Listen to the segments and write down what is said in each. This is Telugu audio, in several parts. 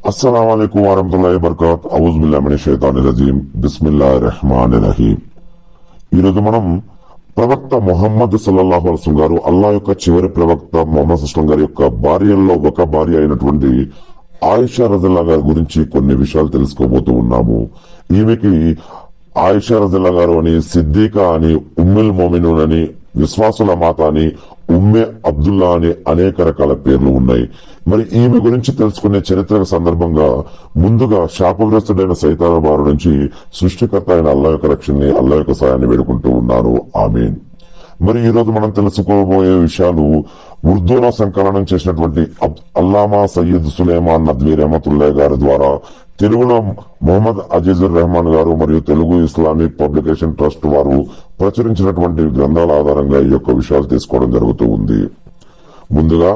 అస్సలం అయికం వరహతుల్లాహి బర్కాత్ అవుజుబిల్లామిని షైతాని రజీం బిస్మిల్లా రెహమాన్ రహీం ఈరోజు మనం ప్రవక్త మొహమ్మద్ సల్లల్లాహు అలైహి గారు అల్లా యొక్క చివరి ప్రవక్త మొహమ్మద్ అస్లం గారి యొక్క భార్యల్లో ఒక భార్య అయినటువంటి ఆయిషా రజల్లా గారి గురించి కొన్ని విషయాలు తెలుసుకోబోతూ ఉన్నాము ఈమెకి ఆయిషా రజల్లా గారు అని సిద్దికా అని ఉమ్మిల్ మోమినూన్ అని విశ్వాసుల మాత అని ఉమ్మే అబ్దుల్లా అని అనేక రకాల పేర్లు ఉన్నాయి మరి ఈమె గురించి తెలుసుకునే చరిత్ర సందర్భంగా ముందుగా శాపగ్రస్తుడైన సైతాన బారు నుంచి సృష్టికర్త అయిన అల్లా యొక్క రక్షణని అల్లా యొక్క సాయాన్ని వేడుకుంటూ ఉన్నాను ఆమీన్ మరి ఈ రోజు మనం తెలుసుకోబోయే విషయాలు ఉర్దూలో సంకలనం చేసినటువంటి అబ్- అల్లామా సయ్యద్ సులేమాన్ నద్వీ రహమతుల్లా గారి ద్వారా తెలుగులో మొహమ్మద్ అజీజుర్ రెహమాన్ గారు మరియు తెలుగు ఇస్లామిక్ పబ్లికేషన్ ట్రస్ట్ వారు ప్రచురించినటువంటి గ్రంథాల ఆధారంగా ఈ యొక్క విషయాలు తీసుకోవడం జరుగుతూ ఉంది ముందుగా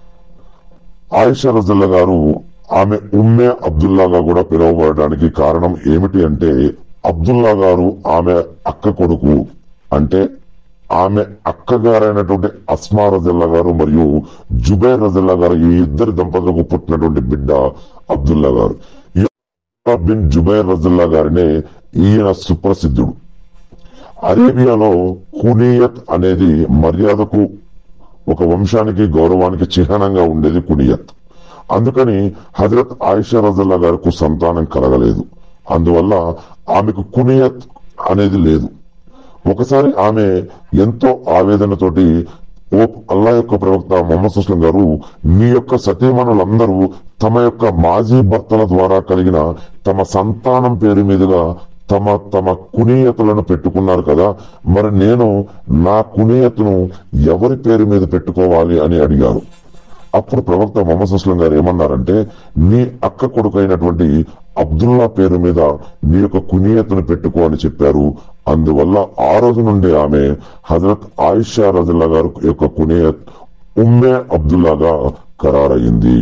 ఆయిషా రజల్లా గారు ఆమె ఉమ్మే అబ్దుల్లాగా కూడా పిలువబడడానికి కారణం ఏమిటి అంటే అబ్దుల్లా గారు ఆమె అక్క కొడుకు అంటే ఆమె అక్కగారైనటువంటి అస్మా రజల్లా గారు మరియు జుబైర్ రజల్లా గారు ఈ ఇద్దరు దంపతులకు పుట్టినటువంటి బిడ్డ అబ్దుల్లా గారు ఈ బిన్ జుబైర్ రజల్లా గారినే ఈయన సుప్రసిద్ధుడు అరేబియాలో కునియత్ అనేది మర్యాదకు ఒక వంశానికి గౌరవానికి చిహ్నంగా ఉండేది కునియత్ అందుకని హజరత్ ఆయిషా రజల్లా గారికి సంతానం కలగలేదు అందువల్ల ఆమెకు కునియత్ అనేది లేదు ఒకసారి ఆమె ఎంతో ఆవేదనతోటి ఓ అల్లా యొక్క ప్రవక్త మొహమ్మద్ సుస్లం గారు మీ యొక్క సతీమణులందరూ తమ యొక్క మాజీ భర్తల ద్వారా కలిగిన తమ సంతానం పేరు మీదుగా తమ తమ కునీయతులను పెట్టుకున్నారు కదా మరి నేను నా కునీయతను ఎవరి పేరు మీద పెట్టుకోవాలి అని అడిగారు అప్పుడు ప్రవక్త మొహమ్మద్ సుస్లం గారు ఏమన్నారంటే నీ అక్క కొడుకైనటువంటి అబ్దుల్లా పేరు మీద నీ యొక్క కునీయతను పెట్టుకో అని చెప్పారు అందువల్ల ఆ రోజు నుండి ఆమె హజరత్ ఆయిషా రజల్లా గారు యొక్క కునీయత్ ఉమ్మే అబ్దుల్లాగా ఖరారయింది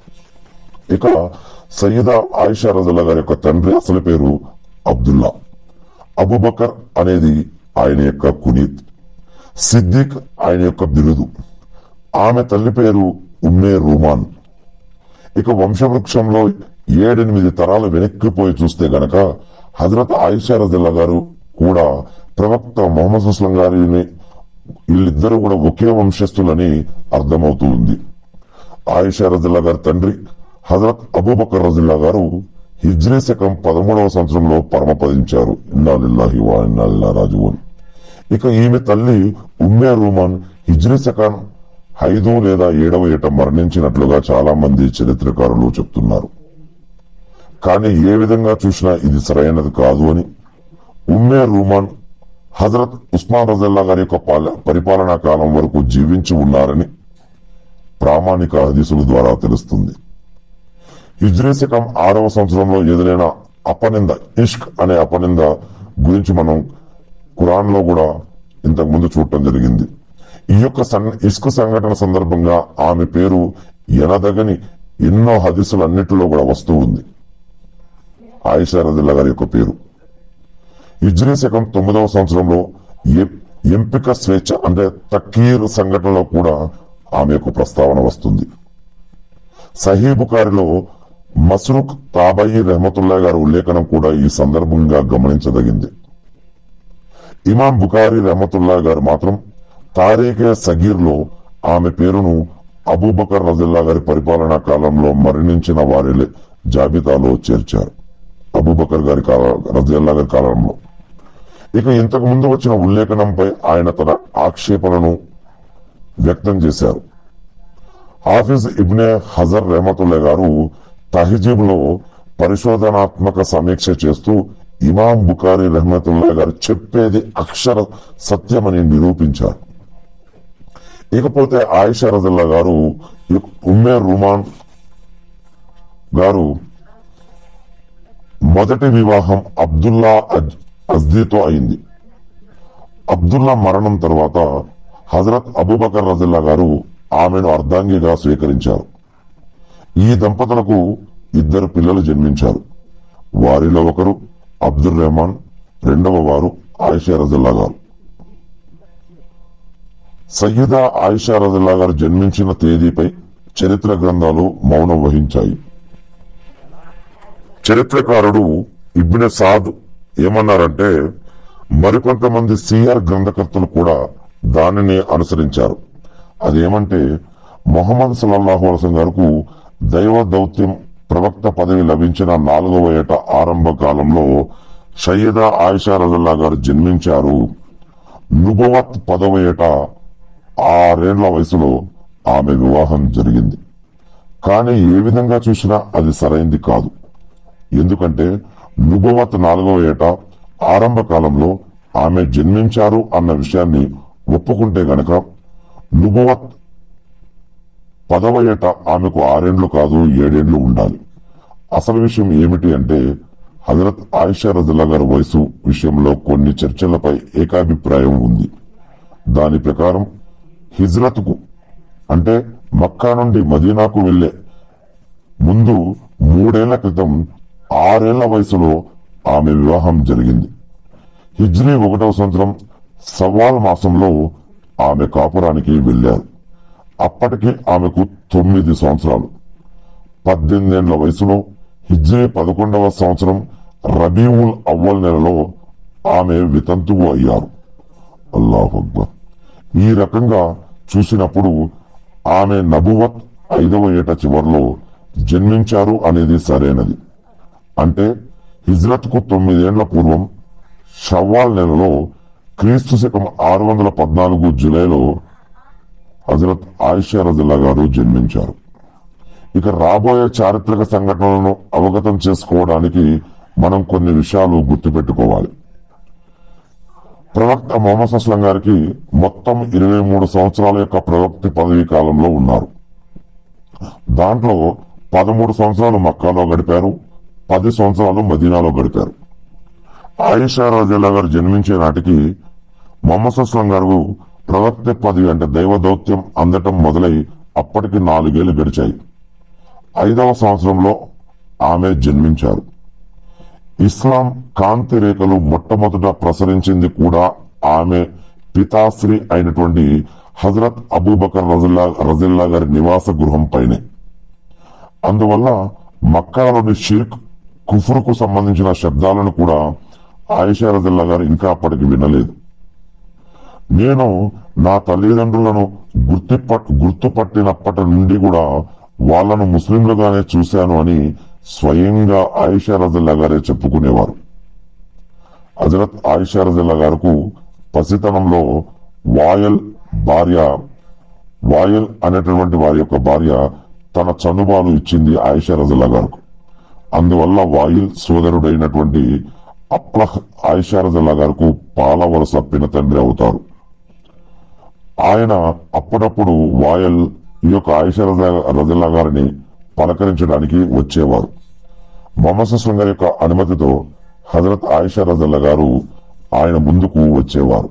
ఇక సయ్యదా ఆయిషా రజల్లా గారి యొక్క తండ్రి అసలు పేరు అబ్దుల్లా అబుబకర్ అనేది ఆయన యొక్క కునీత్ సిద్దిక్ ఆయన యొక్క బిరుదు ఆమె తల్లి పేరు ఉమ్మే రూమాన్ ఇక వంశవృక్షంలో ఏడెనిమిది తరాలు వెనక్కిపోయి చూస్తే గనక హజరత్ ఆయిషా రజల్లా గారు కూడా ప్రవక్త మొహమ్మద్ అస్లం గారిని వీళ్ళిద్దరూ కూడా ఒకే వంశస్థులని అర్థమవుతూ ఉంది ఆయిషా రజల్లా గారి తండ్రి హజరత్ అబూబకర్ రజల్లా గారు హిజ్రీ శకం పదమూడవ సంవత్సరంలో పరమపదించారు ఇన్నాలిల్లాహి వా ఇన్నాలిల్లా రాజువన్ ఇక ఈమె తల్లి ఉమ్మే రూమాన్ హిజ్రీ శకం ఐదు లేదా ఏడవ ఏట మరణించినట్లుగా చాలా మంది చరిత్రకారులు చెప్తున్నారు కానీ ఏ విధంగా చూసినా ఇది సరైనది కాదు అని ఉమ్మే రూమాన్ హజరత్ ఉస్మాన్ రజల్లా గారి యొక్క పాల- పరిపాలనా కాలం వరకు జీవించి ఉన్నారని ప్రామాణిక హదీసుల ద్వారా తెలుస్తుంది హిజ్రీ శకం ఆరవ సంవత్సరంలో ఎదురైన అపనింద ఇష్క్ అనే అపనింద గురించి మనం ఖురాన్ లో కూడా ఇంతకు ముందు చూడటం జరిగింది ఈ యొక్క సన్- ఇష్క్ సంఘటన సందర్భంగా ఆమె పేరు ఎనదగని ఎన్నో హదీసులన్నిటిలో కూడా వస్తూ ఉంది ఆయిషా రదిల్లా గారి యొక్క పేరు హిజ్రీ శకం తొమ్మిదవ సంవత్సరంలో ఎ- ఎంపిక స్వేచ్ఛ అంటే తక్కీర్ సంఘటనలో కూడా ఆమె యొక్క ప్రస్తావన వస్తుంది సహీ బుకారిలో మస్రుక్ తాబయి రెహమతుల్లా గారి ఉల్లేఖనం కూడా ఈ సందర్భంగా గమనించదగింది ఇమాం బుకారి రెహమతుల్లా గారు మాత్రం తారీఖే సగీర్ లో ఆమె పేరును అబూబకర్ రజిల్లా గారి పరిపాలనా కాలంలో మరణించిన వారి జాబితాలో చేర్చారు అబూబకర్ గారి కాల రజిల్లా గారి కాలంలో ఇక ఇంతకు ముందు వచ్చిన ఉల్లేఖనంపై ఆయన తన ఆక్షేపణను వ్యక్తం చేశారు హాఫిజ్ ఇబ్నే హజర్ రెహమతుల్లా గారు తహజీబ్ లో పరిశోధనాత్మక సమీక్ష చేస్తూ ఇమాం బుకారి రెహమతుల్లా గారు చెప్పేది అక్షర సత్యమని నిరూపించారు ఇకపోతే ఆయిషా రజల్లా గారు ఈ ఉమ్మే రుమాన్ గారు మొదటి వివాహం అబ్దుల్లా అజ్- అజ్దీతో అయింది అబ్దుల్లా మరణం తర్వాత హజరత్ అబూబకర్ రజిల్లా గారు ఆమెను అర్ధాంగిగా స్వీకరించారు ఈ దంపతులకు ఇద్దరు పిల్లలు జన్మించారు వారిలో ఒకరు అబ్దుల్ రెహమాన్ రెండవ వారు ఆయిషా రజిల్లా గారు సయ్యదా ఆయిషా రజిల్లా గారు జన్మించిన తేదీపై చరిత్ర గ్రంథాలు మౌనం వహించాయి చరిత్రకారుడు ఇబ్నె సాద్ ఏమన్నారంటే మరికొంతమంది సిఆర్ గ్రంథకర్తలు కూడా దానిని అనుసరించారు అదేమంటే మొహమ్మద్ సల్లల్లాహు అలసం గారికి దైవ దౌత్యం ప్రవక్త పదవి లభించిన నాలుగవ ఏట ఆరంభ కాలంలో సయ్యదా ఆయిషా రజల్లా గారు జన్మించారు నుబవత్ పదవ ఏట ఆరేండ్ల వయసులో ఆమె వివాహం జరిగింది కానీ ఏ విధంగా చూసినా అది సరైంది కాదు ఎందుకంటే నుబవత్ నాలుగవ ఏట ఆరంభ కాలంలో ఆమె జన్మించారు అన్న విషయాన్ని ఒప్పుకుంటే గనక నుబవత్ పదవ ఏట ఆమెకు ఆరేండ్లు కాదు ఏడేండ్లు ఉండాలి అసలు విషయం ఏమిటి అంటే హజరత్ ఆయిషా రజల్లా గారి వయసు విషయంలో కొన్ని చర్చలపై ఏకాభిప్రాయం ఉంది దాని ప్రకారం హిజ్రత్కు అంటే మక్కా నుండి మదీనాకు వెళ్లే ముందు మూడేళ్ల క్రితం ఆరేళ్ల వయసులో ఆమె వివాహం జరిగింది హిజ్రీ ఒకటవ సంవత్సరం సవాల్ మాసంలో ఆమె కాపురానికి వెళ్లారు అప్పటికి ఆమెకు తొమ్మిది సంవత్సరాలు పద్దెనిమిదేళ్ల వయసులో హిజ్రీ పదకొండవ సంవత్సరం రబీవుల్ అవ్వల్ నెలలో ఆమె వితంతువు అయ్యారు అల్లాహ్ అక్బర్ ఈ రకంగా చూసినప్పుడు ఆమె నబువత్ ఐదవ ఏట చివరిలో జన్మించారు అనేది సరైనది అంటే హిజ్రత్కు తొమ్మిదేళ్ల పూర్వం షవ్వాల్ నెలలో క్రీస్తు శకం ఆరు వందల పద్నాలుగు జులైలో హజరత్ ఆయిషా రజల్లా గారు జన్మించారు ఇక రాబోయే చారిత్రక సంఘటనలను అవగతం చేసుకోవడానికి మనం కొన్ని విషయాలు గుర్తుపెట్టుకోవాలి ప్రవక్త మొహమ్మద్ అస్లం గారికి మొత్తం ఇరవై మూడు సంవత్సరాల యొక్క ప్రవక్తి పదవీ కాలంలో ఉన్నారు దాంట్లో పదమూడు సంవత్సరాలు మక్కాలో గడిపారు పది సంవత్సరాలు మదీనాలో గడిపారు ఆయిషా రాజల్లా గారు జన్మించే నాటికి మొహమ్మద్ అస్లం గారు ప్రవక్త పదవి అంటే దైవ దౌత్యం అందటం మొదలై అప్పటికి నాలుగేళ్లు గడిచాయి ఐదవ సంవత్సరంలో ఆమె జన్మించారు ఇస్లాం కాంతి రేఖలు మొట్టమొదట ప్రసరించింది కూడా ఆమె పితాశ్రీ అయినటువంటి హజరత్ అబూబకర్ రజిల్లా రజిల్లా గారి నివాస గృహం పైనే అందువల్ల మక్కాలోని షిర్క్ కుఫ్రుకు సంబంధించిన శబ్దాలను కూడా ఆయిషా రజిల్లా గారు ఇంకా అప్పటికి వినలేదు నేను నా తల్లిదండ్రులను గుర్తుప గుర్తుపట్టినప్పటి నుండి కూడా వాళ్ళను ముస్లింలుగానే చూశాను అని స్వయంగా ఆయిషా రజల్లా గారే చెప్పుకునేవారు హజరత్ ఆయిషా రజల్లా గారుకు పసితనంలో వాయల్ భార్య వాయల్ అనేటటువంటి వారి యొక్క భార్య తన చనుబాలు ఇచ్చింది ఆయిషా రజల్లా గారుకు అందువల్ల వాయిల్ సోదరుడైనటువంటి అప్లహ్ ఆయిషా రజల్లా గారుకు పాల వలస పిన తండ్రి అవుతారు ఆయన అప్పుడప్పుడు వాయల్ ఈ యొక్క ఆయిషా రజా- రజల్లా గారిని పలకరించడానికి వచ్చేవారు మొహమ్మద్ అస్లం గారి యొక్క అనుమతితో హజరత్ ఆయిషా రజల్లా గారు ఆయన ముందుకు వచ్చేవారు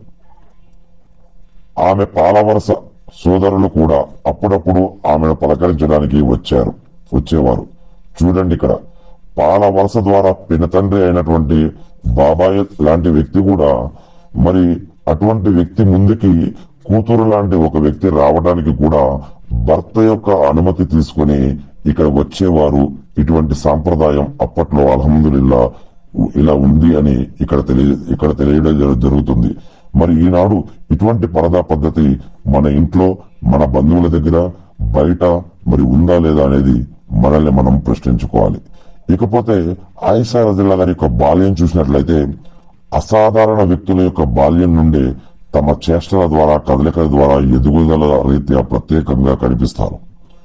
ఆమె పాలవరస సోదరులు కూడా అప్పుడప్పుడు ఆమెను పలకరించడానికి వచ్చారు వచ్చేవారు చూడండి ఇక్కడ పాల వలస ద్వారా పినతండ్రి అయినటువంటి బాబాయ్ లాంటి వ్యక్తి కూడా మరి అటువంటి వ్యక్తి ముందుకి కూతురు లాంటి ఒక వ్యక్తి రావడానికి కూడా భర్త యొక్క అనుమతి తీసుకొని ఇక్కడ వచ్చేవారు ఇటువంటి సాంప్రదాయం అప్పట్లో అల్హమ్దుల్లా ఇలా ఉంది అని ఇక్కడ తెలియ ఇక్కడ తెలియడం జరు- జరుగుతుంది మరి ఈనాడు ఇటువంటి పరదా పద్ధతి మన ఇంట్లో మన బంధువుల దగ్గర బయట మరి ఉందా లేదా అనేది మనల్ని మనం ప్రశ్నించుకోవాలి ఇకపోతే ఆయిషా రజిల్లా గారి యొక్క బాల్యం చూసినట్లయితే అసాధారణ వ్యక్తుల యొక్క బాల్యం నుండి తమ చేష్టల ద్వారా కదలికల ద్వారా ఎదుగుదల రీత్యా ప్రత్యేకంగా కనిపిస్తారు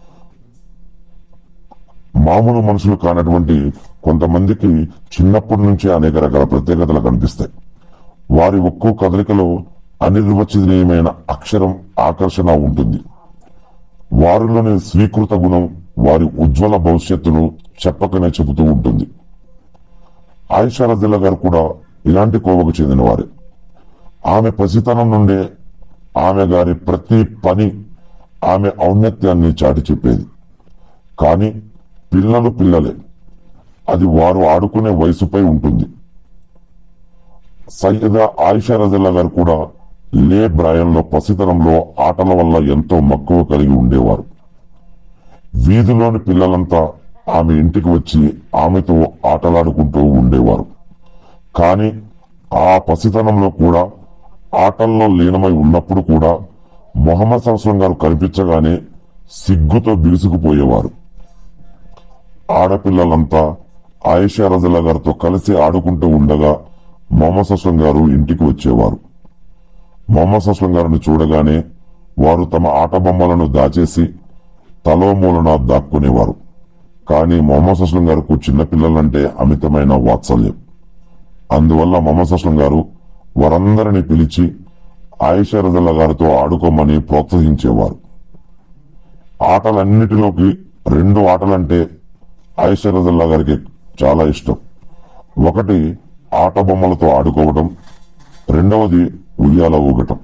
మామూలు మనుషులు కానటువంటి కొంతమందికి చిన్నప్పటి నుంచే అనేక రకాల ప్రత్యేకతలు కనిపిస్తాయి వారి ఒక్కో కదలికలో అనిర్వచనీయమైన అక్షరం ఆకర్షణ ఉంటుంది వారిలోని స్వీకృత గుణం వారి ఉజ్వల భవిష్యత్తును చెప్పకనే చెబుతూ ఉంటుంది ఆయిషా రజిల్లా గారు కూడా ఇలాంటి కోవకు చెందిన వారే ఆమె పసితనం నుండే ఆమె గారి ప్రతి పని ఆమె ఔన్నత్యాన్ని చాటి చెప్పేది కానీ పిల్లలు పిల్లలే అది వారు ఆడుకునే వయసుపై ఉంటుంది సయ్యద ఆయిషా రజల్లా గారు కూడా లే బ్రాయంలో పసితనంలో ఆటల వల్ల ఎంతో మక్కువ కలిగి ఉండేవారు వీధిలోని పిల్లలంతా ఆమె ఇంటికి వచ్చి ఆమెతో ఆటలాడుకుంటూ ఉండేవారు కానీ ఆ పసితనంలో కూడా ఆటల్లో లీనమై ఉన్నప్పుడు కూడా మొహమ్మద్ సల్సం గారు కనిపించగానే సిగ్గుతో బిగుసుకుపోయేవారు ఆడపిల్లలంతా ఆయిషా రజల్లా గారితో కలిసి ఆడుకుంటూ ఉండగా మొహమ్మద్ సస్లం గారు ఇంటికి వచ్చేవారు మొహమ్మద్ సస్లం గారిని చూడగానే వారు తమ ఆట బొమ్మలను దాచేసి తలో మూలన దాక్కునేవారు కానీ మొహమ్మద్ సస్లం గారికి చిన్నపిల్లలంటే అమితమైన వాత్సల్యం అందువల్ల మొహమ్మద్ సస్లం గారు వారందరినీ పిలిచి ఆయిషా రజల్లా గారితో ఆడుకోమని ప్రోత్సహించేవారు ఆటలన్నిటిలోకి రెండు ఆటలంటే ఆయిషా రజల్లా గారికి చాలా ఇష్టం ఒకటి ఆట బొమ్మలతో ఆడుకోవడం రెండవది ఉయ్యాల ఊగటం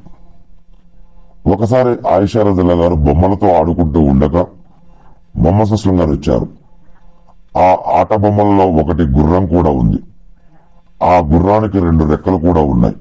ఒకసారి ఆయిషా రజల్లా గారు బొమ్మలతో ఆడుకుంటూ ఉండగా మొహమ్మద్ సుస్లం గారు వచ్చారు ఆ ఆట బొమ్మలలో ఒకటి గుర్రం కూడా ఉంది ఆ గుర్రానికి రెండు రెక్కలు కూడా ఉన్నాయి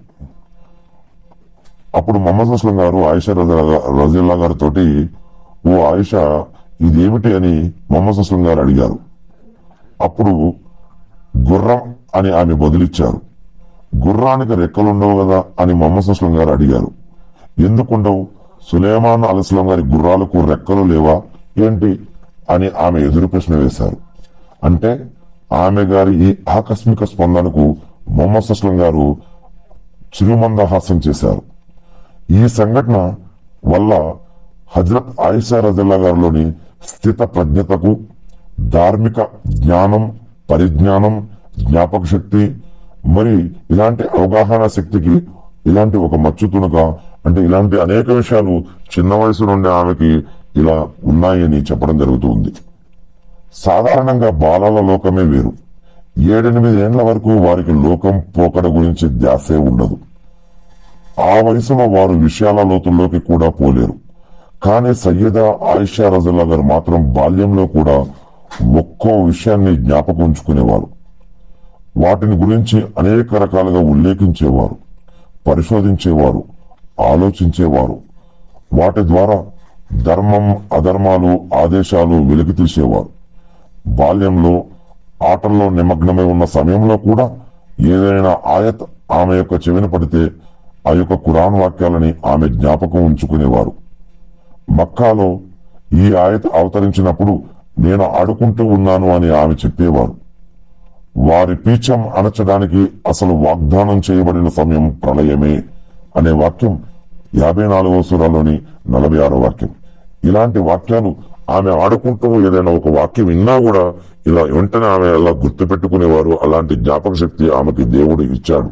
అప్పుడు మొహమ్మద్ సుస్లం గారు ఆయిషా రజిల్లా గారితో ఓ ఆయిషా ఇదేమిటి అని మొహమ్మద్ సుస్లం గారు అడిగారు అప్పుడు గుర్రం అని ఆమె బదులిచ్చారు గుర్రానికి రెక్కలుండవు కదా అని మొహమ్మద్ సుస్లం గారు అడిగారు ఎందుకుండవు సులేమాన్ అలస్లం గారి గుర్రాలకు రెక్కలు లేవా ఏంటి అని ఆమె ఎదురు ప్రశ్న వేశారు అంటే ఆమె గారి ఈ ఆకస్మిక స్పందనకు మొహమ్మద్ సుస్లం గారు చిరుమందహాసం చేశారు ఈ సంఘటన వల్ల హజరత్ ఆయిషా రజల్లా గారిలోని స్థిత ప్రజ్ఞతకు ధార్మిక జ్ఞానం పరిజ్ఞానం జ్ఞాపక శక్తి మరి ఇలాంటి అవగాహన శక్తికి ఇలాంటి ఒక మచ్చు తునక అంటే ఇలాంటి అనేక విషయాలు చిన్న వయసు నుండి ఆమెకి ఇలా ఉన్నాయని చెప్పడం జరుగుతుంది సాధారణంగా బాలల లోకమే వేరు ఏడెనిమిది ఏండ్ల వరకు వారికి లోకం పోకడ గురించి ధ్యాసే ఉండదు ఆ వయసులో వారు విషయాల లోతుల్లోకి కూడా పోలేరు కానీ సయ్యదా ఆయిషా రజల్లా గారు మాత్రం బాల్యంలో కూడా ఒక్కో విషయాన్ని జ్ఞాపకం ఉంచుకునేవారు వాటిని గురించి అనేక రకాలుగా ఉల్లేఖించేవారు పరిశోధించేవారు ఆలోచించేవారు వాటి ద్వారా ధర్మం అధర్మాలు ఆదేశాలు వెలికి తీసేవారు బాల్యంలో ఆటల్లో నిమగ్నమై ఉన్న సమయంలో కూడా ఏదైనా ఆయత్ ఆమె యొక్క చెవిన పడితే ఆ యొక్క కురాన్ వాక్యాలని ఆమె జ్ఞాపకం ఉంచుకునేవారు మక్కాలో ఈ ఆయత అవతరించినప్పుడు నేను ఆడుకుంటూ ఉన్నాను అని ఆమె చెప్పేవారు వారి పీచం అణచడానికి అసలు వాగ్దానం చేయబడిన సమయం ప్రళయమే అనే వాక్యం యాభై నాలుగవ సూరాలోని నలభై ఆరో వాక్యం ఇలాంటి వాక్యాలు ఆమె ఆడుకుంటూ ఏదైనా ఒక వాక్యం విన్నా కూడా ఇలా వెంటనే ఆమె అలా గుర్తు పెట్టుకునేవారు అలాంటి జ్ఞాపక శక్తి ఆమెకి దేవుడు ఇచ్చాడు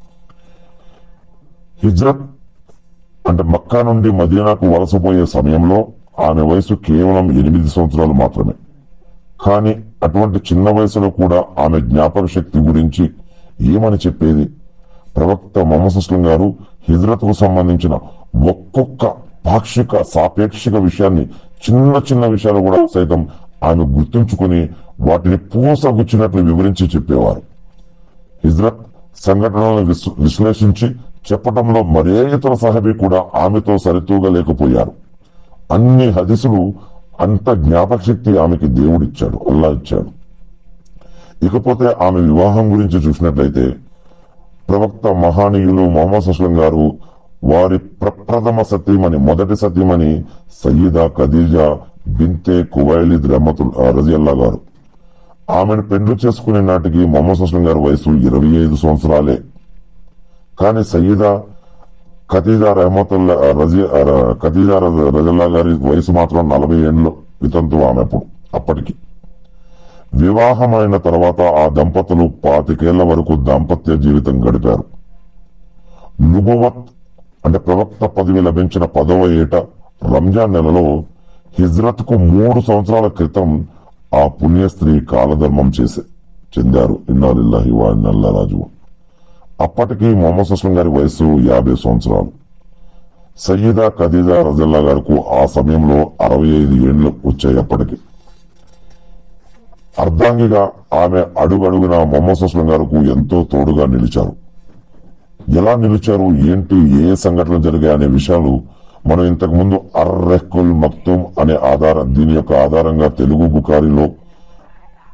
హిజ్రత్ అంటే మక్కా నుండి మదీనాకు వలసపోయే సమయంలో ఆమె వయసు కేవలం ఎనిమిది సంవత్సరాలు మాత్రమే కానీ అటువంటి చిన్న వయసులో కూడా ఆమె జ్ఞాపక శక్తి గురించి ఏమని చెప్పేది ప్రవక్త మొహమ్మద్ సుస్లం గారు హిజ్రత్ కు సంబంధించిన ఒక్కొక్క పాక్షిక సాపేక్షిక విషయాన్ని చిన్న చిన్న విషయాలు కూడా సైతం ఆమె గుర్తుంచుకుని వాటిని పూసగుచ్చినట్లు వివరించి చెప్పేవారు హిజ్రత్ సంఘటనలను విశ్ల- విశ్లేషించి చెప్పటంలో మరే ఇతర సహబీ కూడా ఆమెతో సరితూగలేకపోయారు అన్ని హదిసులు అంత జ్ఞాపక శక్తి ఆమెకి దేవుడిచ్చాడు అల్లా ఇచ్చాడు ఇకపోతే ఆమె వివాహం గురించి చూసినట్లయితే ప్రవక్త మహానీయులు మొహమ్మద్ సుస్లం గారు వారి ప్రప్రథమ సత్యమని మొదటి సత్యమని సయ్యిదా ఖదీజా బింతే కువైలిద్ రహమతుల్ రజియల్లా గారు ఆమెను పెండ్లు చేసుకునే నాటికి మొహమ్మద్ సుస్లం గారి వయసు ఇరవై ఐదు సంవత్సరాలే కానీ సయ్యిదా ఖతీజా రహమతుల్లా రజి ఖతీజా రజ- రజల్లా గారి వయసు మాత్రం నలభై ఏళ్ళు వితంతు ఆమె అప్పుడు అప్పటికి వివాహమైన తర్వాత ఆ దంపతులు పాతికేళ్ల వరకు దాంపత్య జీవితం గడిపారు నుబవత్ అంటే ప్రవక్త పదవి లభించిన పదవ ఏట రంజాన్ నెలలో హిజ్రత్ కు మూడు సంవత్సరాల క్రితం ఆ పుణ్య స్త్రీ కాలధర్మం చేసే చెందారు ఇన్నాలిల్లాహి వా ఇన్నల్లా రాజు అప్పటికి మొహమ్మద్ సుస్లం గారి వయసు యాభై సంవత్సరాలు సయ్యిదా ఖదీజా రజల్లా గారికి ఆ సమయంలో అరవై ఐదు ఏళ్లు వచ్చాయి అప్పటికి అర్ధాంగిగా ఆమె అడుగడుగున మొహమ్మద్ సుస్లం గారికి ఎంతో తోడుగా నిలిచారు ఎలా నిలిచారు ఏంటి ఏ సంఘటనలు జరిగాయి అనే విషయాలు మనం ఇంతకు ముందు అర్రెహ్కుల్ మక్తుమ్ అనే ఆధారం దీని యొక్క ఆధారంగా తెలుగు బుకారిలో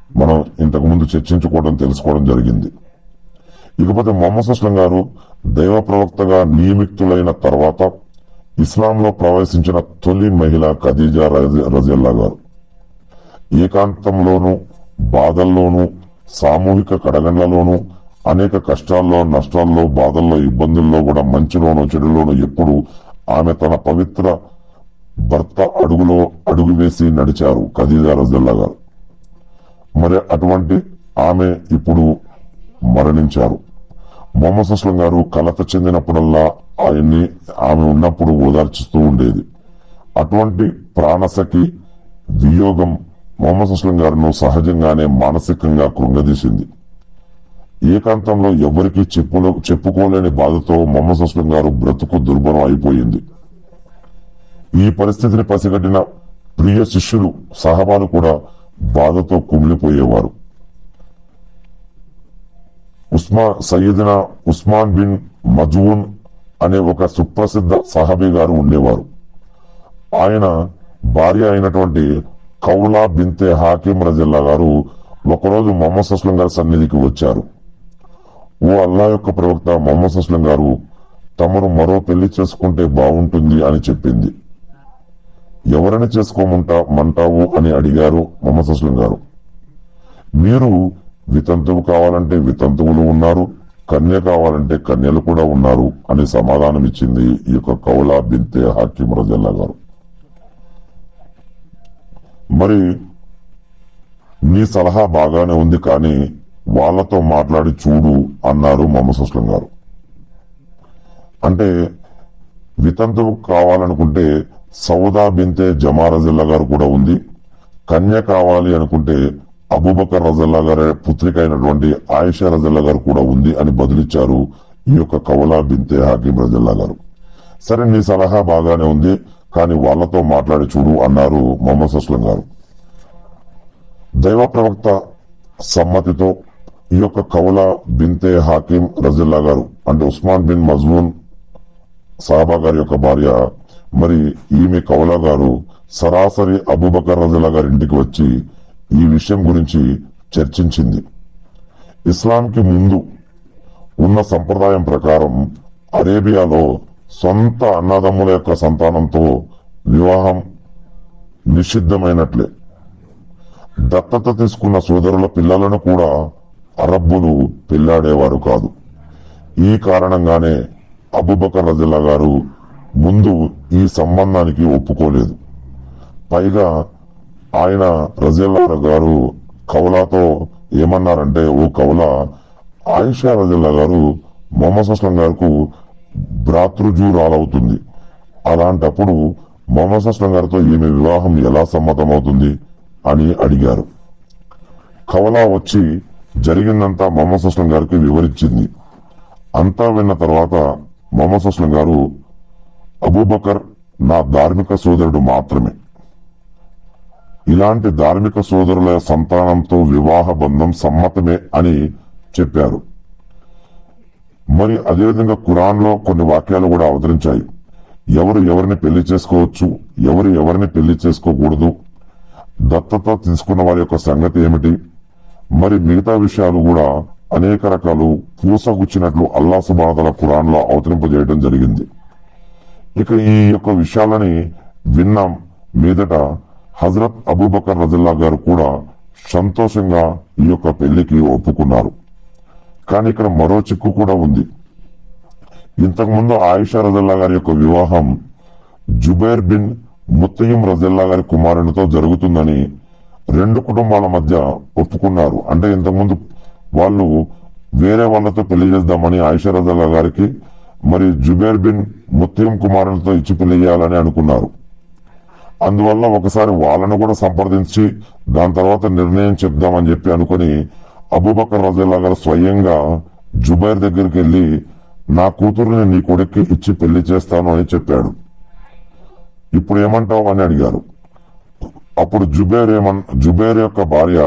మనం ఇంతకు ముందు చర్చించుకోవడం తెలుసుకోవడం జరిగింది ఇకపోతే మొహమ్మద్ అస్లం గారు దైవ ప్రవక్తగా నియమితులైన తర్వాత ఇస్లాంలో ప్రవేశించిన తొలి మహిళ ఖదీజా రజ- రజియల్లా గారు ఏకాంతంలోనూ బాధల్లోనూ సామూహిక కడగండ్లలోనూ అనేక కష్టాల్లో నష్టాల్లో బాధల్లో ఇబ్బందుల్లో కూడా మంచిలోనూ చెడులోనూ ఎప్పుడు ఆమె తన పవిత్ర భర్త అడుగులో అడుగు వేసి నడిచారు ఖదీజా రజల్లా గారు మరి అటువంటి ఆమె ఇప్పుడు మరణించారు మొహమ్మద్ అస్లం గారు కలత చెందినప్పుడల్లా ఆయన్ని ఆమె ఉన్నప్పుడు ఓదార్చుతూ ఉండేది అటువంటి ప్రాణసకి వియోగం మొహమ్మద్ అస్లం గారును సహజంగానే మానసికంగా కృంగదీసింది ఏకాంతంలో ఎవరికీ చెప్పులో చెప్పుకోలేని బాధతో మొహమ్మద్ అస్లం గారు బ్రతుకు దుర్భరం అయిపోయింది ఈ పరిస్థితిని పసిగట్టిన ప్రియ శిష్యులు సహబాలు కూడా బాధతో కుమిలిపోయేవారు ఉస్మా సయ్యదిన ఉస్మాన్ బిన్ మజూన్ అనే ఒక సుప్రసిద్ధ సహాబీ గారు ఉండేవారు ఆయన భార్య అయినటువంటి కౌలా బింతే హాకిం రజిల్లా గారు ఒకరోజు మొహమ్మద్ అస్లం గారి సన్నిధికి వచ్చారు ఓ అల్లా యొక్క ప్రవక్త మొహమ్మద్ అస్లం గారు తమరు మరో పెళ్లి చేసుకుంటే బాగుంటుంది అని చెప్పింది ఎవరిని చేసుకోమంటా మంటావు అని అడిగారు మొహమ్మద్ అస్లం గారు మీరు వితంతువు కావాలంటే వితంతువులు ఉన్నారు కన్య కావాలంటే కన్యలు కూడా ఉన్నారు అని సమాధానం ఇచ్చింది ఈ యొక్క కౌలా బింతే హాకిం రజల్లా గారు మరి నీ సలహా బాగానే ఉంది కానీ వాళ్ళతో మాట్లాడి చూడు అన్నారు మొహమ్మద్ అస్లం గారు అంటే వితంతువు కావాలనుకుంటే సౌదా బింతే జమా రజిల్లా గారు కూడా ఉంది కన్య కావాలి అనుకుంటే అబూబకర్ రజల్లా గారి పుత్రిక అయినటువంటి ఆయిషా రజల్లా గారు కూడా ఉంది అని బదులిచ్చారు ఈ యొక్క కవలా బింతే హాకిం రజల్లా గారు సరే నీ సలహా బాగానే ఉంది కానీ వాళ్ళతో మాట్లాడి చూడు అన్నారు మొహమ్మద్ అస్లం గారు దైవ ప్రవక్త సమ్మతితో ఈ యొక్క కవల బింతే హాకిం రజిల్లా గారు అంటే ఉస్మాన్ బిన్ మజ్మూన్ సాహబా గారి యొక్క భార్య మరి ఈమె కౌలా గారు సరాసరి అబూబకర్ రజల్లా గారి ఇంటికి వచ్చి ఈ విషయం గురించి చర్చించింది ఇస్లాంకి ముందు ఉన్న సంప్రదాయం ప్రకారం అరేబియాలో సొంత అన్నదమ్ముల యొక్క సంతానంతో వివాహం నిషిద్ధమైనట్లే దత్తత తీసుకున్న సోదరుల పిల్లలను కూడా అరబ్బులు పెళ్లాడేవారు కాదు ఈ కారణంగానే అబూబకర్ రజిల్లా గారు ముందు ఈ సంబంధానికి ఒప్పుకోలేదు పైగా ఆయన రజిల్లా గారు కౌలాతో ఏమన్నారంటే ఓ కౌలా ఆయిషా రజిల్లా గారు మొహమ్మద్ అస్లం గారికి భ్రాతృజూరాలవుతుంది అలాంటప్పుడు మొహమ్మద్ అస్లం గారితో ఈమె వివాహం ఎలా సమ్మతమవుతుంది అని అడిగారు కవలా వచ్చి జరిగిందంతా మొహమ్మద్ అస్లం గారికి వివరించింది అంతా విన్న తర్వాత మొహమ్మద్ అస్లం గారు అబూబకర్ నా ధార్మిక సోదరుడు మాత్రమే ఇలాంటి ధార్మిక సోదరుల సంతానంతో వివాహ బంధం సమ్మతమే అని చెప్పారు మరి అదేవిధంగా ఖురాన్లో కొన్ని వాక్యాలు కూడా అవతరించాయి ఎవరు ఎవరిని పెళ్లి చేసుకోవచ్చు ఎవరు ఎవరిని పెళ్లి చేసుకోకూడదు దత్తత తీసుకున్న వారి యొక్క సంగతి ఏమిటి మరి మిగతా విషయాలు కూడా అనేక రకాలు పూసగుచ్చినట్లు అల్లా సుబాదల ఖురాన్ లో అవతరింపజేయడం జరిగింది ఇక ఈ యొక్క విషయాలని విన్నాం మీదట హజరత్ అబూబకర్ రజిల్లా గారు కూడా సంతోషంగా ఈ యొక్క పెళ్లికి ఒప్పుకున్నారు కానీ ఇక్కడ మరో చిక్కు కూడా ఉంది ఇంతకుముందు ఆయిషా రజల్లా గారి యొక్క వివాహం జుబైర్ బిన్ ముత్తయిం రజల్లా గారి కుమారునితో జరుగుతుందని రెండు కుటుంబాల మధ్య ఒప్పుకున్నారు అంటే ఇంతకుముందు వాళ్ళు వేరే వాళ్ళతో పెళ్లి చేద్దామని ఆయిషా రజల్లా గారికి మరి జుబైర్ బిన్ ముత్తయిం కుమారునితో ఇచ్చి పెళ్లి చేయాలని అనుకున్నారు అందువల్ల ఒకసారి వాళ్ళను కూడా సంప్రదించి దాని తర్వాత నిర్ణయం చెప్దామని చెప్పి అనుకుని అబూబకర్ రజల్లా గారు స్వయంగా జుబైర్ దగ్గరికి వెళ్లి నా కూతురుని నీ కొడుక్కి ఇచ్చి పెళ్లి చేస్తాను అని చెప్పాడు ఇప్పుడు ఏమంటావు అని అడిగారు అప్పుడు జుబేర్ ఏమన్ జుబేర్ యొక్క భార్య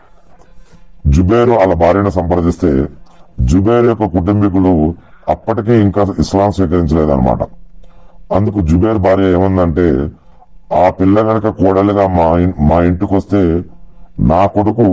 జుబేరు వాళ్ళ భార్యను సంప్రదిస్తే జుబేర్ యొక్క కుటుంబీకులు అప్పటికే ఇంకా ఇస్లాం స్వీకరించలేదన్నమాట అందుకు జుబేర్ భార్య ఏమందంటే ఆ పిల్ల గనక కోడలుగా మా ఇన్- మా ఇంటికి వస్తే నా కొడుకు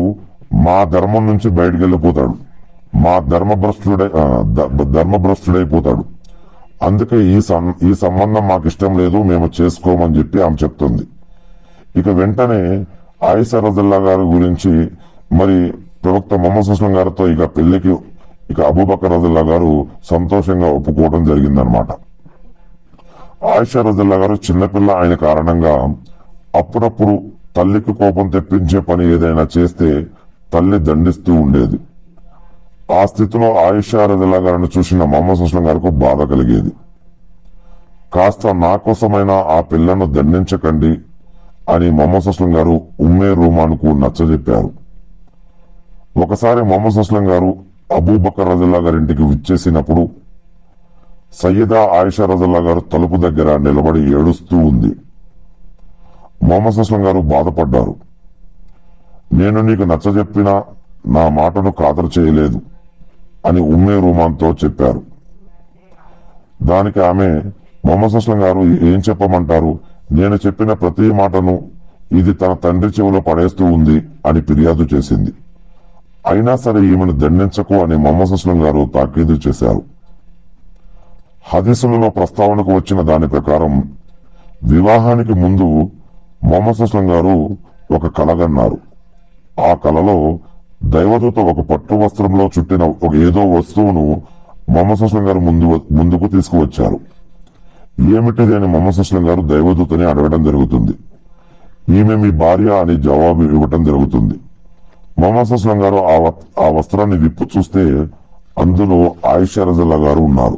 మా ధర్మం నుంచి బయటికి వెళ్ళిపోతాడు మా ధర్మభ్రష్టుడై ఆ, ధ- ధర్మభ్రష్టుడైపోతాడు అందుకే ఈ సం ఈ సంబంధం మాకు ఇష్టం లేదు మేము చేసుకోమని చెప్పి ఆమె చెప్తుంది ఇక వెంటనే ఆయిషా రజల్లా గారి గురించి మరి ప్రవక్త మొహమ్మద్ సుస్లం గారితో ఇక పెళ్లికి ఇక అబూబకర్ రజల్లా గారు సంతోషంగా ఒప్పుకోవడం జరిగిందనమాట ఆయిషా రజల్లా గారు చిన్నపిల్ల ఆయన కారణంగా అప్పుడప్పుడు తల్లికి కోపం తెప్పించే పని ఏదైనా చేస్తే తల్లి దండిస్తూ ఉండేది ఆ స్థితిలో ఆయిషా రజల్లా గారిని చూసిన మొహమ్మద్ సుస్లం గారికి బాధ కలిగేది కాస్త నా కోసమైనా ఆ పిల్లను దండించకండి అని మొహమ్మద్ సుస్లం గారు ఉమ్మే రూమాన్కు నచ్చజెప్పారు ఒకసారి మొహమ్మద్ సుస్లం గారు అబూబకర్ రజల్లా గారి ఇంటికి విచ్చేసినప్పుడు సయ్యదా ఆయిషా రజల్లా గారు తలుపు దగ్గర నిలబడి ఏడుస్తూ ఉంది మొహమ్మద్ సుస్లం గారు బాధపడ్డారు నేను నీకు నచ్చజెప్పినా నా మాటను ఖాతరు చేయలేదు అని ఉమ్మే రూమాన్తో చెప్పారు దానికి ఆమె మొహమ్మద్ సుస్లం గారు ఏం చెప్పమంటారు నేను చెప్పిన ప్రతి మాటను ఇది తన తండ్రి చెవిలో పడేస్తూ ఉంది అని ఫిర్యాదు చేసింది అయినా సరే ఈమెను దండించకు అని మొహమ్మద్ సుస్లం గారు తాకీదు చేశారు హదీసులలో ప్రస్తావనకు వచ్చిన దాని ప్రకారం వివాహానికి ముందు మొహమ్మద్ సుస్లం గారు ఒక కలగన్నారు ఆ కలలో దైవదూత ఒక పట్టు వస్త్రంలో చుట్టిన ఒక ఏదో వస్తువును మొహమ్మద్ సుస్లం గారు ముందు ముందుకు తీసుకువచ్చారు ఏమిటిది అని మొహమ్మద్ సుస్లం గారు దైవదూతని అడగడం జరుగుతుంది ఈమె మీ భార్య అని జవాబు ఇవ్వటం జరుగుతుంది మొహమ్మద్ సుస్లం గారు ఆ వ- ఆ వస్త్రాన్ని విప్పు చూస్తే అందులో ఆయిషా రజల్లా గారు ఉన్నారు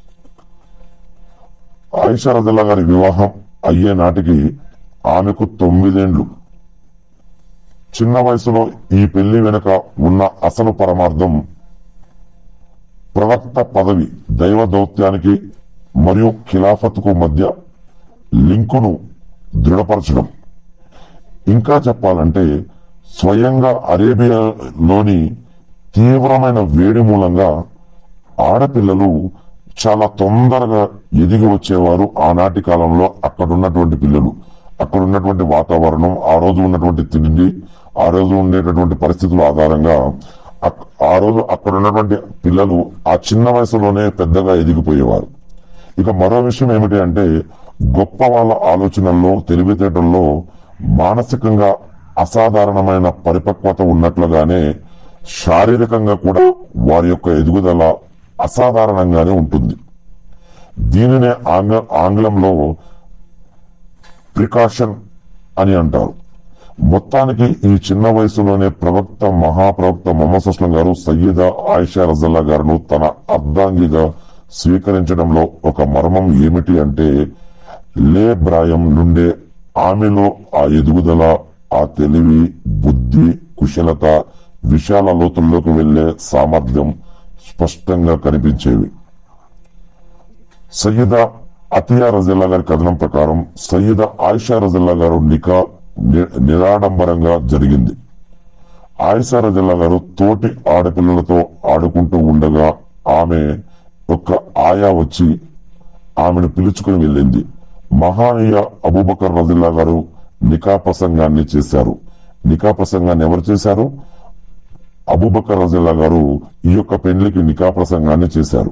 ఆయిషా రజల్లా గారి వివాహం అయ్యే నాటికి ఆమెకు తొమ్మిదేండ్లు చిన్న వయసులో ఈ పెళ్లి వెనుక ఉన్న అసలు పరమార్థం ప్రవక్త పదవి దైవ దౌత్యానికి మరియు ఖిలాఫత్కు మధ్య లింకును దృఢపరచడం ఇంకా చెప్పాలంటే స్వయంగా అరేబియాలోని తీవ్రమైన వేడి మూలంగా ఆడపిల్లలు చాలా తొందరగా ఎదిగి వచ్చేవారు ఆనాటి కాలంలో అక్కడ ఉన్నటువంటి పిల్లలు అక్కడ ఉన్నటువంటి వాతావరణం ఆ రోజు ఉన్నటువంటి తిండి ఆ రోజు ఉండేటటువంటి పరిస్థితుల ఆధారంగా అక్- ఆ రోజు అక్కడ ఉన్నటువంటి పిల్లలు ఆ చిన్న వయసులోనే పెద్దగా ఎదిగిపోయేవారు ఇక మరో విషయం ఏమిటి అంటే గొప్ప వాళ్ళ ఆలోచనల్లో తెలివితేటల్లో మానసికంగా అసాధారణమైన పరిపక్వత ఉన్నట్లుగానే శారీరకంగా కూడా వారి యొక్క ఎదుగుదల అసాధారణంగానే ఉంటుంది దీనినే ఆంగ్ల ఆంగ్లంలో ప్రికాషన్ అని అంటారు మొత్తానికి ఈ చిన్న వయసులోనే ప్రవక్త మహాప్రవక్త మొహమ్మద్ సుస్లం గారు సయ్యద ఆయిషా రజల్లా గారును తన అర్ధాంగిగా స్వీకరించడంలో ఒక మర్మం ఏమిటి అంటే లే బ్రాయం నుండే ఆమెలో ఆ ఎదుగుదల ఆ తెలివి బుద్ధి కుశలత విశాల లోతుల్లోకి వెళ్లే సామర్థ్యం స్పష్టంగా కనిపించేవి సయ్యద అతియా రజల్లా గారి కథనం ప్రకారం సయ్యద ఆయిషా రజల్లా గారు నికా ని- నిరాడంబరంగా జరిగింది ఆయిషా రజల్లా గారు తోటి ఆడపిల్లలతో ఆడుకుంటూ ఉండగా ఆమె ఒక ఆయా వచ్చి ఆమెను పిలుచుకుని వెళ్ళింది మహానీయ అబూబకర్ రజల్లా గారు నికా ప్రసంగాన్ని చేశారు నికా ప్రసంగాన్ని ఎవరు చేశారు అబూబకర్ రజల్లా గారు ఈ యొక్క పెళ్లికి నికా ప్రసంగాన్ని చేశారు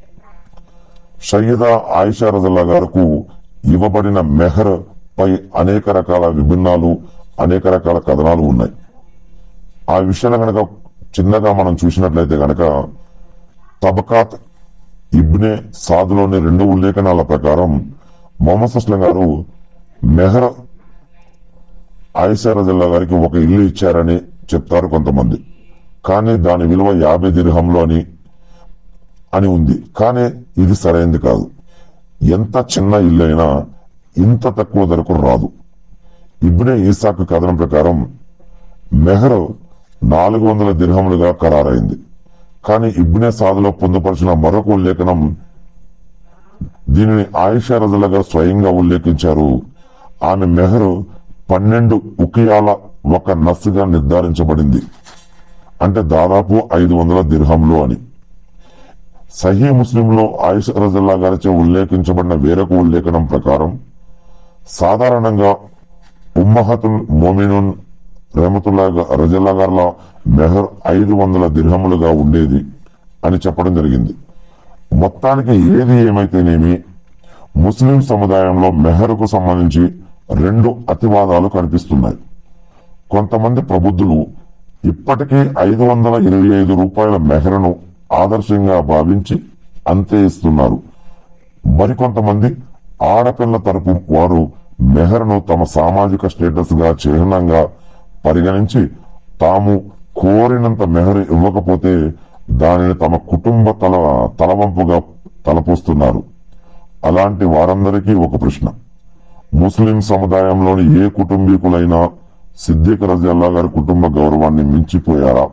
సయ్యద ఆయిషా రజల్లా గారికి ఇవ్వబడిన మెహర్ పై అనేక రకాల విభిన్నాలు అనేక రకాల కథనాలు ఉన్నాయి ఆ విషయాలు గనక చిన్నగా మనం చూసినట్లయితే గనక తబకాత్ ఇబ్నే సాదులోని రెండు ఉల్లేఖనాల ప్రకారం మొహమ్మద్ సుస్లం గారు మెహర్ ఆయిషా రజల్లా గారికి ఒక ఇల్లు ఇచ్చారని చెప్తారు కొంతమంది కానీ దాని విలువ యాభై దిర్హంలో అని అని ఉంది కానీ ఇది సరైనది కాదు ఎంత చిన్న ఇల్లు అయినా ఇంత తక్కువ ధరకు రాదు ఇబ్నే ఈసాకు కథనం ప్రకారం మెహర్ నాలుగు వందల దిర్హములుగా ఖరారైంది కానీ ఇబ్నే సాదులో పొందుపరిచిన మరొక ఉల్లేఖనం దీనిని ఆయిషా రజల గారు స్వయంగా ఉల్లేఖించారు ఆమె మెహర్ పన్నెండు ఉకియాల ఒక నస్సుగా నిర్ధారించబడింది అంటే దాదాపు ఐదు వందల దిర్హంలు అని సహీ ముస్లింలో ఆయిషా రజల్లా గారిచే ఉల్లేఖించబడిన వేరొక ఉల్లేఖనం ప్రకారం సాధారణంగా ఉమ్మహతుల్ మోమినున్ రహమతుల్లా రజల్లా గారిలో మెహర్ ఐదు వందల దిర్హములుగా ఉండేది అని చెప్పడం జరిగింది మొత్తానికి ఏది ఏమైతేనేమి ముస్లిం సముదాయంలో మెహర్కు సంబంధించి రెండు అతివాదాలు కనిపిస్తున్నాయి కొంతమంది ప్రబుద్ధులు ఇప్పటికీ ఐదు వందల ఇరవై ఐదు రూపాయల మెహర్ను ఆదర్శంగా భావించి అంతే ఇస్తున్నారు మరికొంతమంది ఆడపిల్ల తరపు వారు మెహర్ను తమ సామాజిక స్టేటస్ గా చిహ్నంగా పరిగణించి తాము కోరినంత మెహర్ ఇవ్వకపోతే దానిని తమ కుటుంబ తల తలవంపుగా తలపోస్తున్నారు అలాంటి వారందరికీ ఒక ప్రశ్న ముస్లిం సముదాయంలోని ఏ కుటుంబీకులైనా సిద్దిక్ రజల్లా గారి కుటుంబ గౌరవాన్ని మించిపోయారా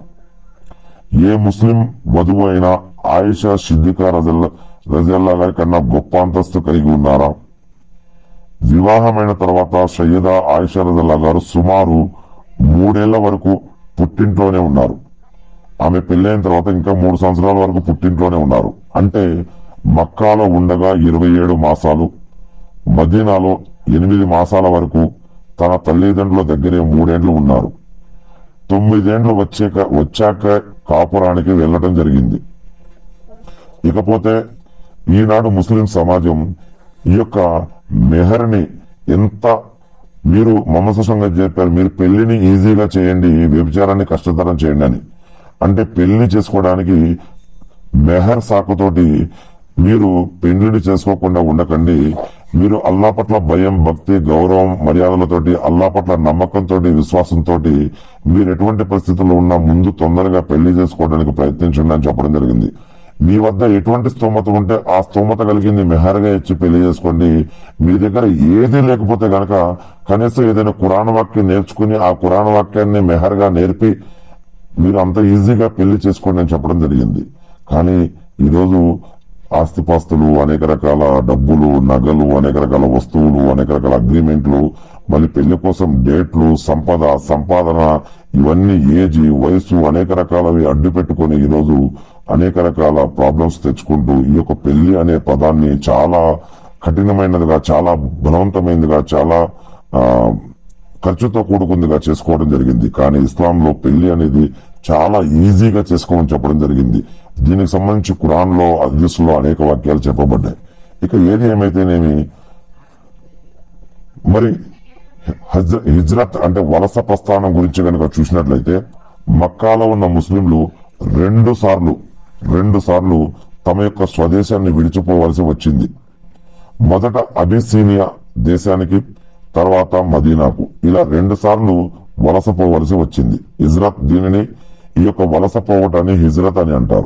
ఏ ముస్లిం వధువు అయినా ఆయిషా సిద్దికా రజల్లా రజల్లా గారి కన్నా గొప్ప అంతస్తు కలిగి ఉన్నారా వివాహమైన తర్వాత సయ్యదా ఆయిషా రజల్లా గారు సుమారు మూడేళ్ల వరకు పుట్టింట్లోనే ఉన్నారు ఆమె పెళ్ళైన తర్వాత ఇంకా మూడు సంవత్సరాల వరకు పుట్టింట్లోనే ఉన్నారు అంటే మక్కాలో ఉండగా ఇరవై ఏడు మాసాలు మదీనాలో ఎనిమిది మాసాల వరకు తన తల్లిదండ్రుల దగ్గరే మూడేండ్లు ఉన్నారు తొమ్మిదేండ్లు వచ్చాక వచ్చాక కాపురానికి వెళ్ళటం జరిగింది ఇకపోతే ఈనాడు ముస్లిం సమాజం ఈ యొక్క మెహర్ని ఎంత మీరు మమసంగా చెప్పారు మీరు పెళ్లిని ఈజీగా చేయండి వ్యభిచారాన్ని కష్టతరం చేయండి అని అంటే పెళ్లి చేసుకోవడానికి మెహర్ సాకుతోటి మీరు పెళ్లిని చేసుకోకుండా ఉండకండి మీరు అల్లా పట్ల భయం భక్తి గౌరవం మర్యాదలతోటి అల్లా పట్ల నమ్మకంతో విశ్వాసంతో మీరు ఎటువంటి పరిస్థితుల్లో ఉన్నా ముందు తొందరగా పెళ్లి చేసుకోవడానికి ప్రయత్నించండి అని చెప్పడం జరిగింది మీ వద్ద ఎటువంటి స్తోమత ఉంటే ఆ స్తోమత కలిగింది మెహర్గా ఇచ్చి పెళ్లి చేసుకోండి మీ దగ్గర ఏది లేకపోతే గనక కనీసం ఏదైనా కురాణ వాక్యం నేర్చుకుని ఆ కురాణ వాక్యాన్ని మెహర్గా నేర్పి మీరు అంత ఈజీగా పెళ్లి చేసుకోండి అని చెప్పడం జరిగింది కానీ ఈరోజు ఆస్తిపాస్తులు అనేక రకాల డబ్బులు నగలు అనేక రకాల వస్తువులు అనేక రకాల అగ్రిమెంట్లు మళ్ళీ పెళ్లి కోసం డేట్లు సంపద సంపాదన ఇవన్నీ ఏజ్ వయసు అనేక రకాలవి అడ్డు పెట్టుకొని ఈరోజు అనేక రకాల ప్రాబ్లమ్స్ తెచ్చుకుంటూ ఈ యొక్క పెళ్లి అనే పదాన్ని చాలా కఠినమైనదిగా చాలా బలవంతమైనదిగా చాలా ఆ ఖర్చుతో కూడుకుందిగా చేసుకోవడం జరిగింది కానీ ఇస్లాంలో పెళ్లి అనేది చాలా ఈజీగా చేసుకోమని చెప్పడం జరిగింది దీనికి సంబంధించి ఖురాన్ లో లో అనేక వాక్యాలు చెప్పబడ్డాయి ఇక ఏది ఏమైతేనేమి మరి హజ్- హిజ్రత్ అంటే వలస ప్రస్థానం గురించి కనుక చూసినట్లయితే మక్కాలో ఉన్న ముస్లింలు రెండు సార్లు రెండు సార్లు తమ యొక్క స్వదేశాన్ని విడిచిపోవలసి వచ్చింది మొదట అబిసీనియా దేశానికి తర్వాత మదీనాకు ఇలా రెండు సార్లు వలసపోవలసి వచ్చింది హిజ్రత్ దీనిని ఈ యొక్క వలసపోవటాన్ని హిజ్రత్ అని అంటారు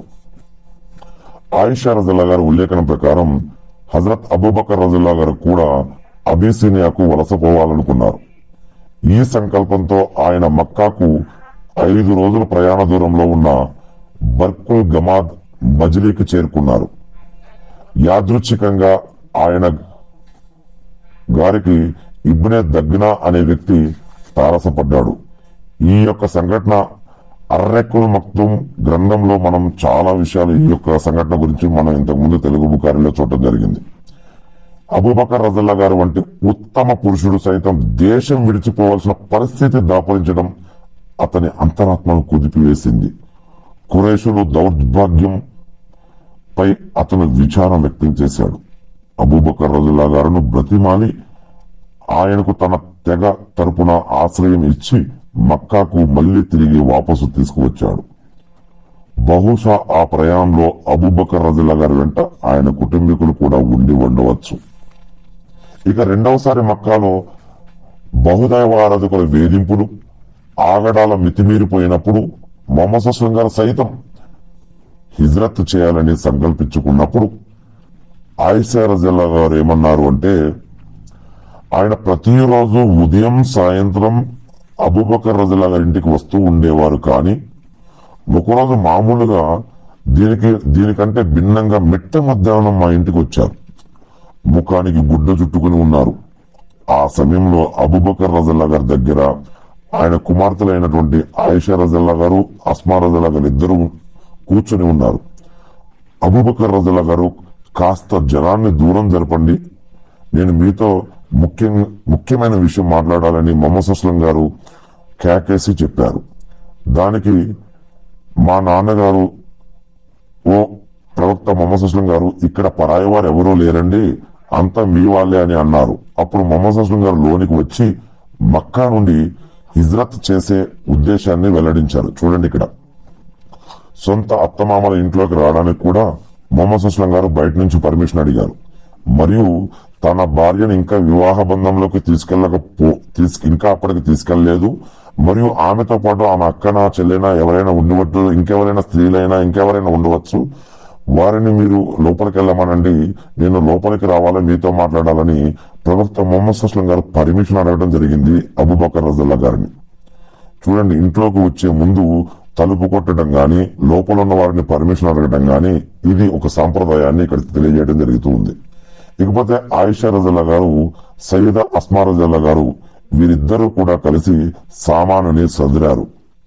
ఆయిషా రజల్లా గారి ఉల్లేఖనం ప్రకారం హజరత్ అబూబకర్ రజల్లా గారు కూడా అబిసీనియాకు వలసపోవాలనుకున్నారు ఈ సంకల్పంతో ఆయన మక్కాకు ఐదు రోజుల ప్రయాణ దూరంలో ఉన్న బర్కుల్ గమాద్ బజ్లీకి చేరుకున్నారు యాదృచ్ఛికంగా ఆయన గారికి ఇబ్నే దగ్నా అనే వ్యక్తి తారసపడ్డాడు ఈ యొక్క సంఘటన అర్రెకుల్ మక్తుం గ్రంథంలో మనం చాలా విషయాలు ఈ యొక్క సంఘటన గురించి మనం ఇంతకుముందు తెలుగు బుకారిలో చూడటం జరిగింది అబూబకర్ రజల్లా గారు వంటి ఉత్తమ పురుషుడు సైతం దేశం విడిచిపోవాల్సిన పరిస్థితి దాపరించడం అతని అంతరాత్మను కుదిపివేసింది కురేషులు దౌర్భాగ్యం పై అతను విచారం వ్యక్తం చేశాడు అబూబకర్ రజుల్లా గారును బ్రతిమాలి ఆయనకు తన తెగ తరపున ఆశ్రయం ఇచ్చి మక్కాకు మళ్లీ తిరిగి వాపసు తీసుకువచ్చాడు బహుశా ఆ ప్రయాణంలో అబూబకర్ రజుల్లా గారి వెంట ఆయన కుటుంబీకులు కూడా ఉండి ఉండవచ్చు ఇక రెండవసారి మక్కాలో బహుదైవ ఆరాధకుల వేధింపులు ఆగడాల మితిమీరిపోయినప్పుడు మొహమ్మద్ అస్లం గారు సైతం హిజ్రత్ చేయాలని సంకల్పించుకున్నప్పుడు ఆయిషా రజల్లా గారు ఏమన్నారు అంటే ఆయన ప్రతిరోజు ఉదయం సాయంత్రం అబూబకర్ రజల్లా గారి ఇంటికి వస్తూ ఉండేవారు కానీ ఒకరోజు మామూలుగా దీనికి దీనికంటే భిన్నంగా మిట్ట మధ్యాహ్నం మా ఇంటికి వచ్చారు ముఖానికి గుడ్డ చుట్టుకుని ఉన్నారు ఆ సమయంలో అబుబకర్ రజల్లా గారి దగ్గర ఆయన కుమార్తెలైనటువంటి ఆయిషా రజల్లా గారు అస్మా రజల్లా గారు ఇద్దరు కూర్చొని ఉన్నారు అబూబకర్ రజల్లా గారు కాస్త జనాన్ని దూరం జరపండి నేను మీతో ముఖ్యం ముఖ్యమైన విషయం మాట్లాడాలని మొహమ్మద్ అస్లం గారు కేకేసి చెప్పారు దానికి మా నాన్నగారు ఓ ప్రవక్త మొహమ్మద్ సుస్లం గారు ఇక్కడ పరాయి వారు ఎవరూ లేరండి అంతా మీ వాళ్ళే అని అన్నారు అప్పుడు మొహమ్మద్ సుస్లం గారు లోనికి వచ్చి మక్కా నుండి హిజ్రత్ చేసే ఉద్దేశాన్ని వెల్లడించారు చూడండి ఇక్కడ సొంత అత్తమామల ఇంట్లోకి రావడానికి కూడా మొహమ్మద్ సుస్లం గారు బయట నుంచి పర్మిషన్ అడిగారు మరియు తన భార్యను ఇంకా వివాహ బంధంలోకి తీసుకెళ్ళకపో తీసుకు ఇంకా అప్పటికి తీసుకెళ్లలేదు మరియు ఆమెతో పాటు ఆమె అక్కన చెల్లెనా ఎవరైనా ఉండవచ్చు ఇంకెవరైనా స్త్రీలైనా ఇంకెవరైనా ఉండవచ్చు వారిని మీరు లోపలికి వెళ్ళమనండి నేను లోపలికి రావాలి మీతో మాట్లాడాలని ప్రవక్త మొహమ్మద్ సుస్లం గారు పర్మిషన్ అడగడం జరిగింది అబుబకర్ రజల్లా గారిని చూడండి ఇంట్లోకి వచ్చే ముందు తలుపు కొట్టడం గాని లోపల ఉన్న వారిని పర్మిషన్ అడగడం గాని ఇది ఒక సాంప్రదాయాన్ని ఇక్కడ తెలియజేయడం జరుగుతూ ఉంది ఇకపోతే ఆయిషా రజల్లా గారు సయ్యద అస్మా రజల్లా గారు వీరిద్దరూ కూడా కలిసి సామానుని సదిరారు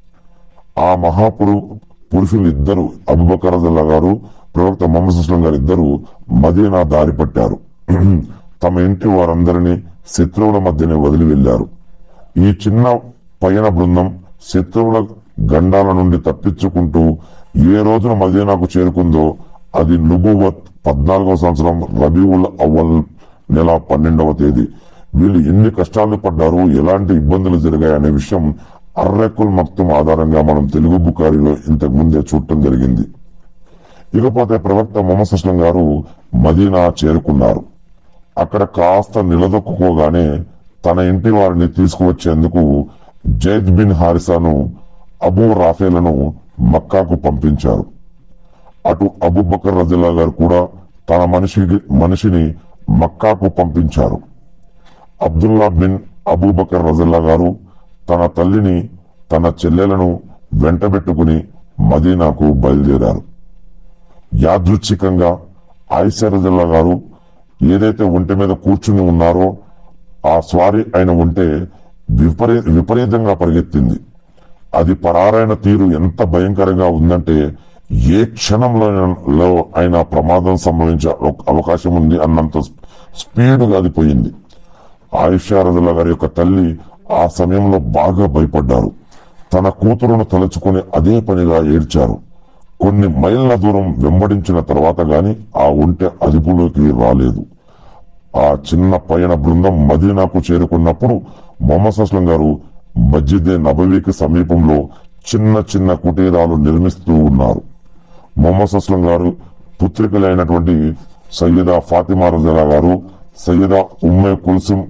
ఆ మహాపురు పురుషులు ఇద్దరు అబుబకర్ రజల్లా గారు ప్రవక్త మొహమ్మద్ సుస్లం గారు ఇద్దరు మదీనా దారి పట్టారు తమ ఇంటి వారందరినీ శత్రువుల మధ్యనే వదిలి వెళ్లారు ఈ చిన్న పయన బృందం శత్రువుల గండాల నుండి తప్పించుకుంటూ ఏ రోజున మదీనాకు చేరుకుందో అది నుబువత్ పద్నాలుగవ సంవత్సరం రబీవుల్ అవ్వల్ నెల పన్నెండవ తేదీ వీళ్ళు ఎన్ని కష్టాలు పడ్డారు ఎలాంటి ఇబ్బందులు జరిగాయి అనే విషయం అర్రెకుల్ మక్తం ఆధారంగా మనం తెలుగు బుకారిలో ఇంతకు ముందే చూడటం జరిగింది ఇకపోతే ప్రవక్త మొహమ్మద్ సుస్లం గారు మదీనా చేరుకున్నారు అక్కడ కాస్త నిలదొక్కుకోగానే తన ఇంటి వారిని తీసుకువచ్చేందుకు జైద్ బిన్ హారిసాను అబూ రాఫేలను మక్కాకు పంపించారు అటు అబూబకర్ రజిల్లా గారు కూడా తన మనిషి మనిషిని మక్కాకు పంపించారు అబ్దుల్లా బిన్ అబూబకర్ రజిల్లా గారు తన తల్లిని తన చెల్లెలను వెంటబెట్టుకుని మదీనాకు బయలుదేరారు యాదృచ్ఛికంగా ఆయిషా రజిల్లా గారు ఏదైతే ఒంటి మీద కూర్చుని ఉన్నారో ఆ స్వారీ అయిన ఉంటే విపరీ విపరీతంగా పరిగెత్తింది అది పరారైన తీరు ఎంత భయంకరంగా ఉందంటే ఏ క్షణంలో లో అయినా ప్రమాదం సంభవించే అవ- అవకాశం ఉంది అన్నంత స్పీడ్గా అది పోయింది ఆయిషా రజుల్లా గారి యొక్క తల్లి ఆ సమయంలో బాగా భయపడ్డారు తన కూతురును తలుచుకుని అదే పనిగా ఏడ్చారు కొన్ని మైళ్ళ దూరం వెంబడించిన తర్వాత గాని ఆ ఒంటె అదుపులోకి రాలేదు ఆ చిన్న పయన బృందం మదీనాకు చేరుకున్నప్పుడు మొహమ్మద్ అస్లం గారు మస్జిద్ నబవీకి సమీపంలో చిన్న చిన్న కుటీరాలు నిర్మిస్తూ ఉన్నారు మొహమ్మద్ అస్లం గారు పుత్రికలైనటువంటి సయ్యదా ఫాతిమా రజలా గారు సయ్యదా ఉమ్మే కుల్సుం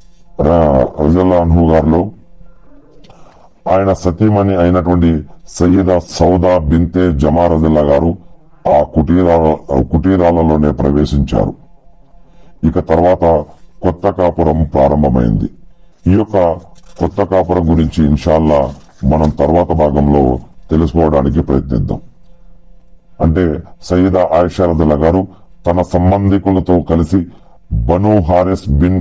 రజల్లా అన్హు గారు ఆయన సతీమణి అయినటువంటి సయ్యదా సౌదా బింతే జమా రజల్లా గారు ఆ కుటీరాల కుటీరాలలోనే ప్రవేశించారు ఇక తర్వాత కొత్త కాపురం ప్రారంభమైంది ఈ యొక్క కొత్త కాపురం గురించి ఇన్షాల్లా మనం తర్వాత భాగంలో తెలుసుకోవడానికి ప్రయత్నిద్దాం అంటే సయ్యద ఆయిషా రజల్లా గారు తన సంబంధికులతో కలిసి బను హారిస్ బిన్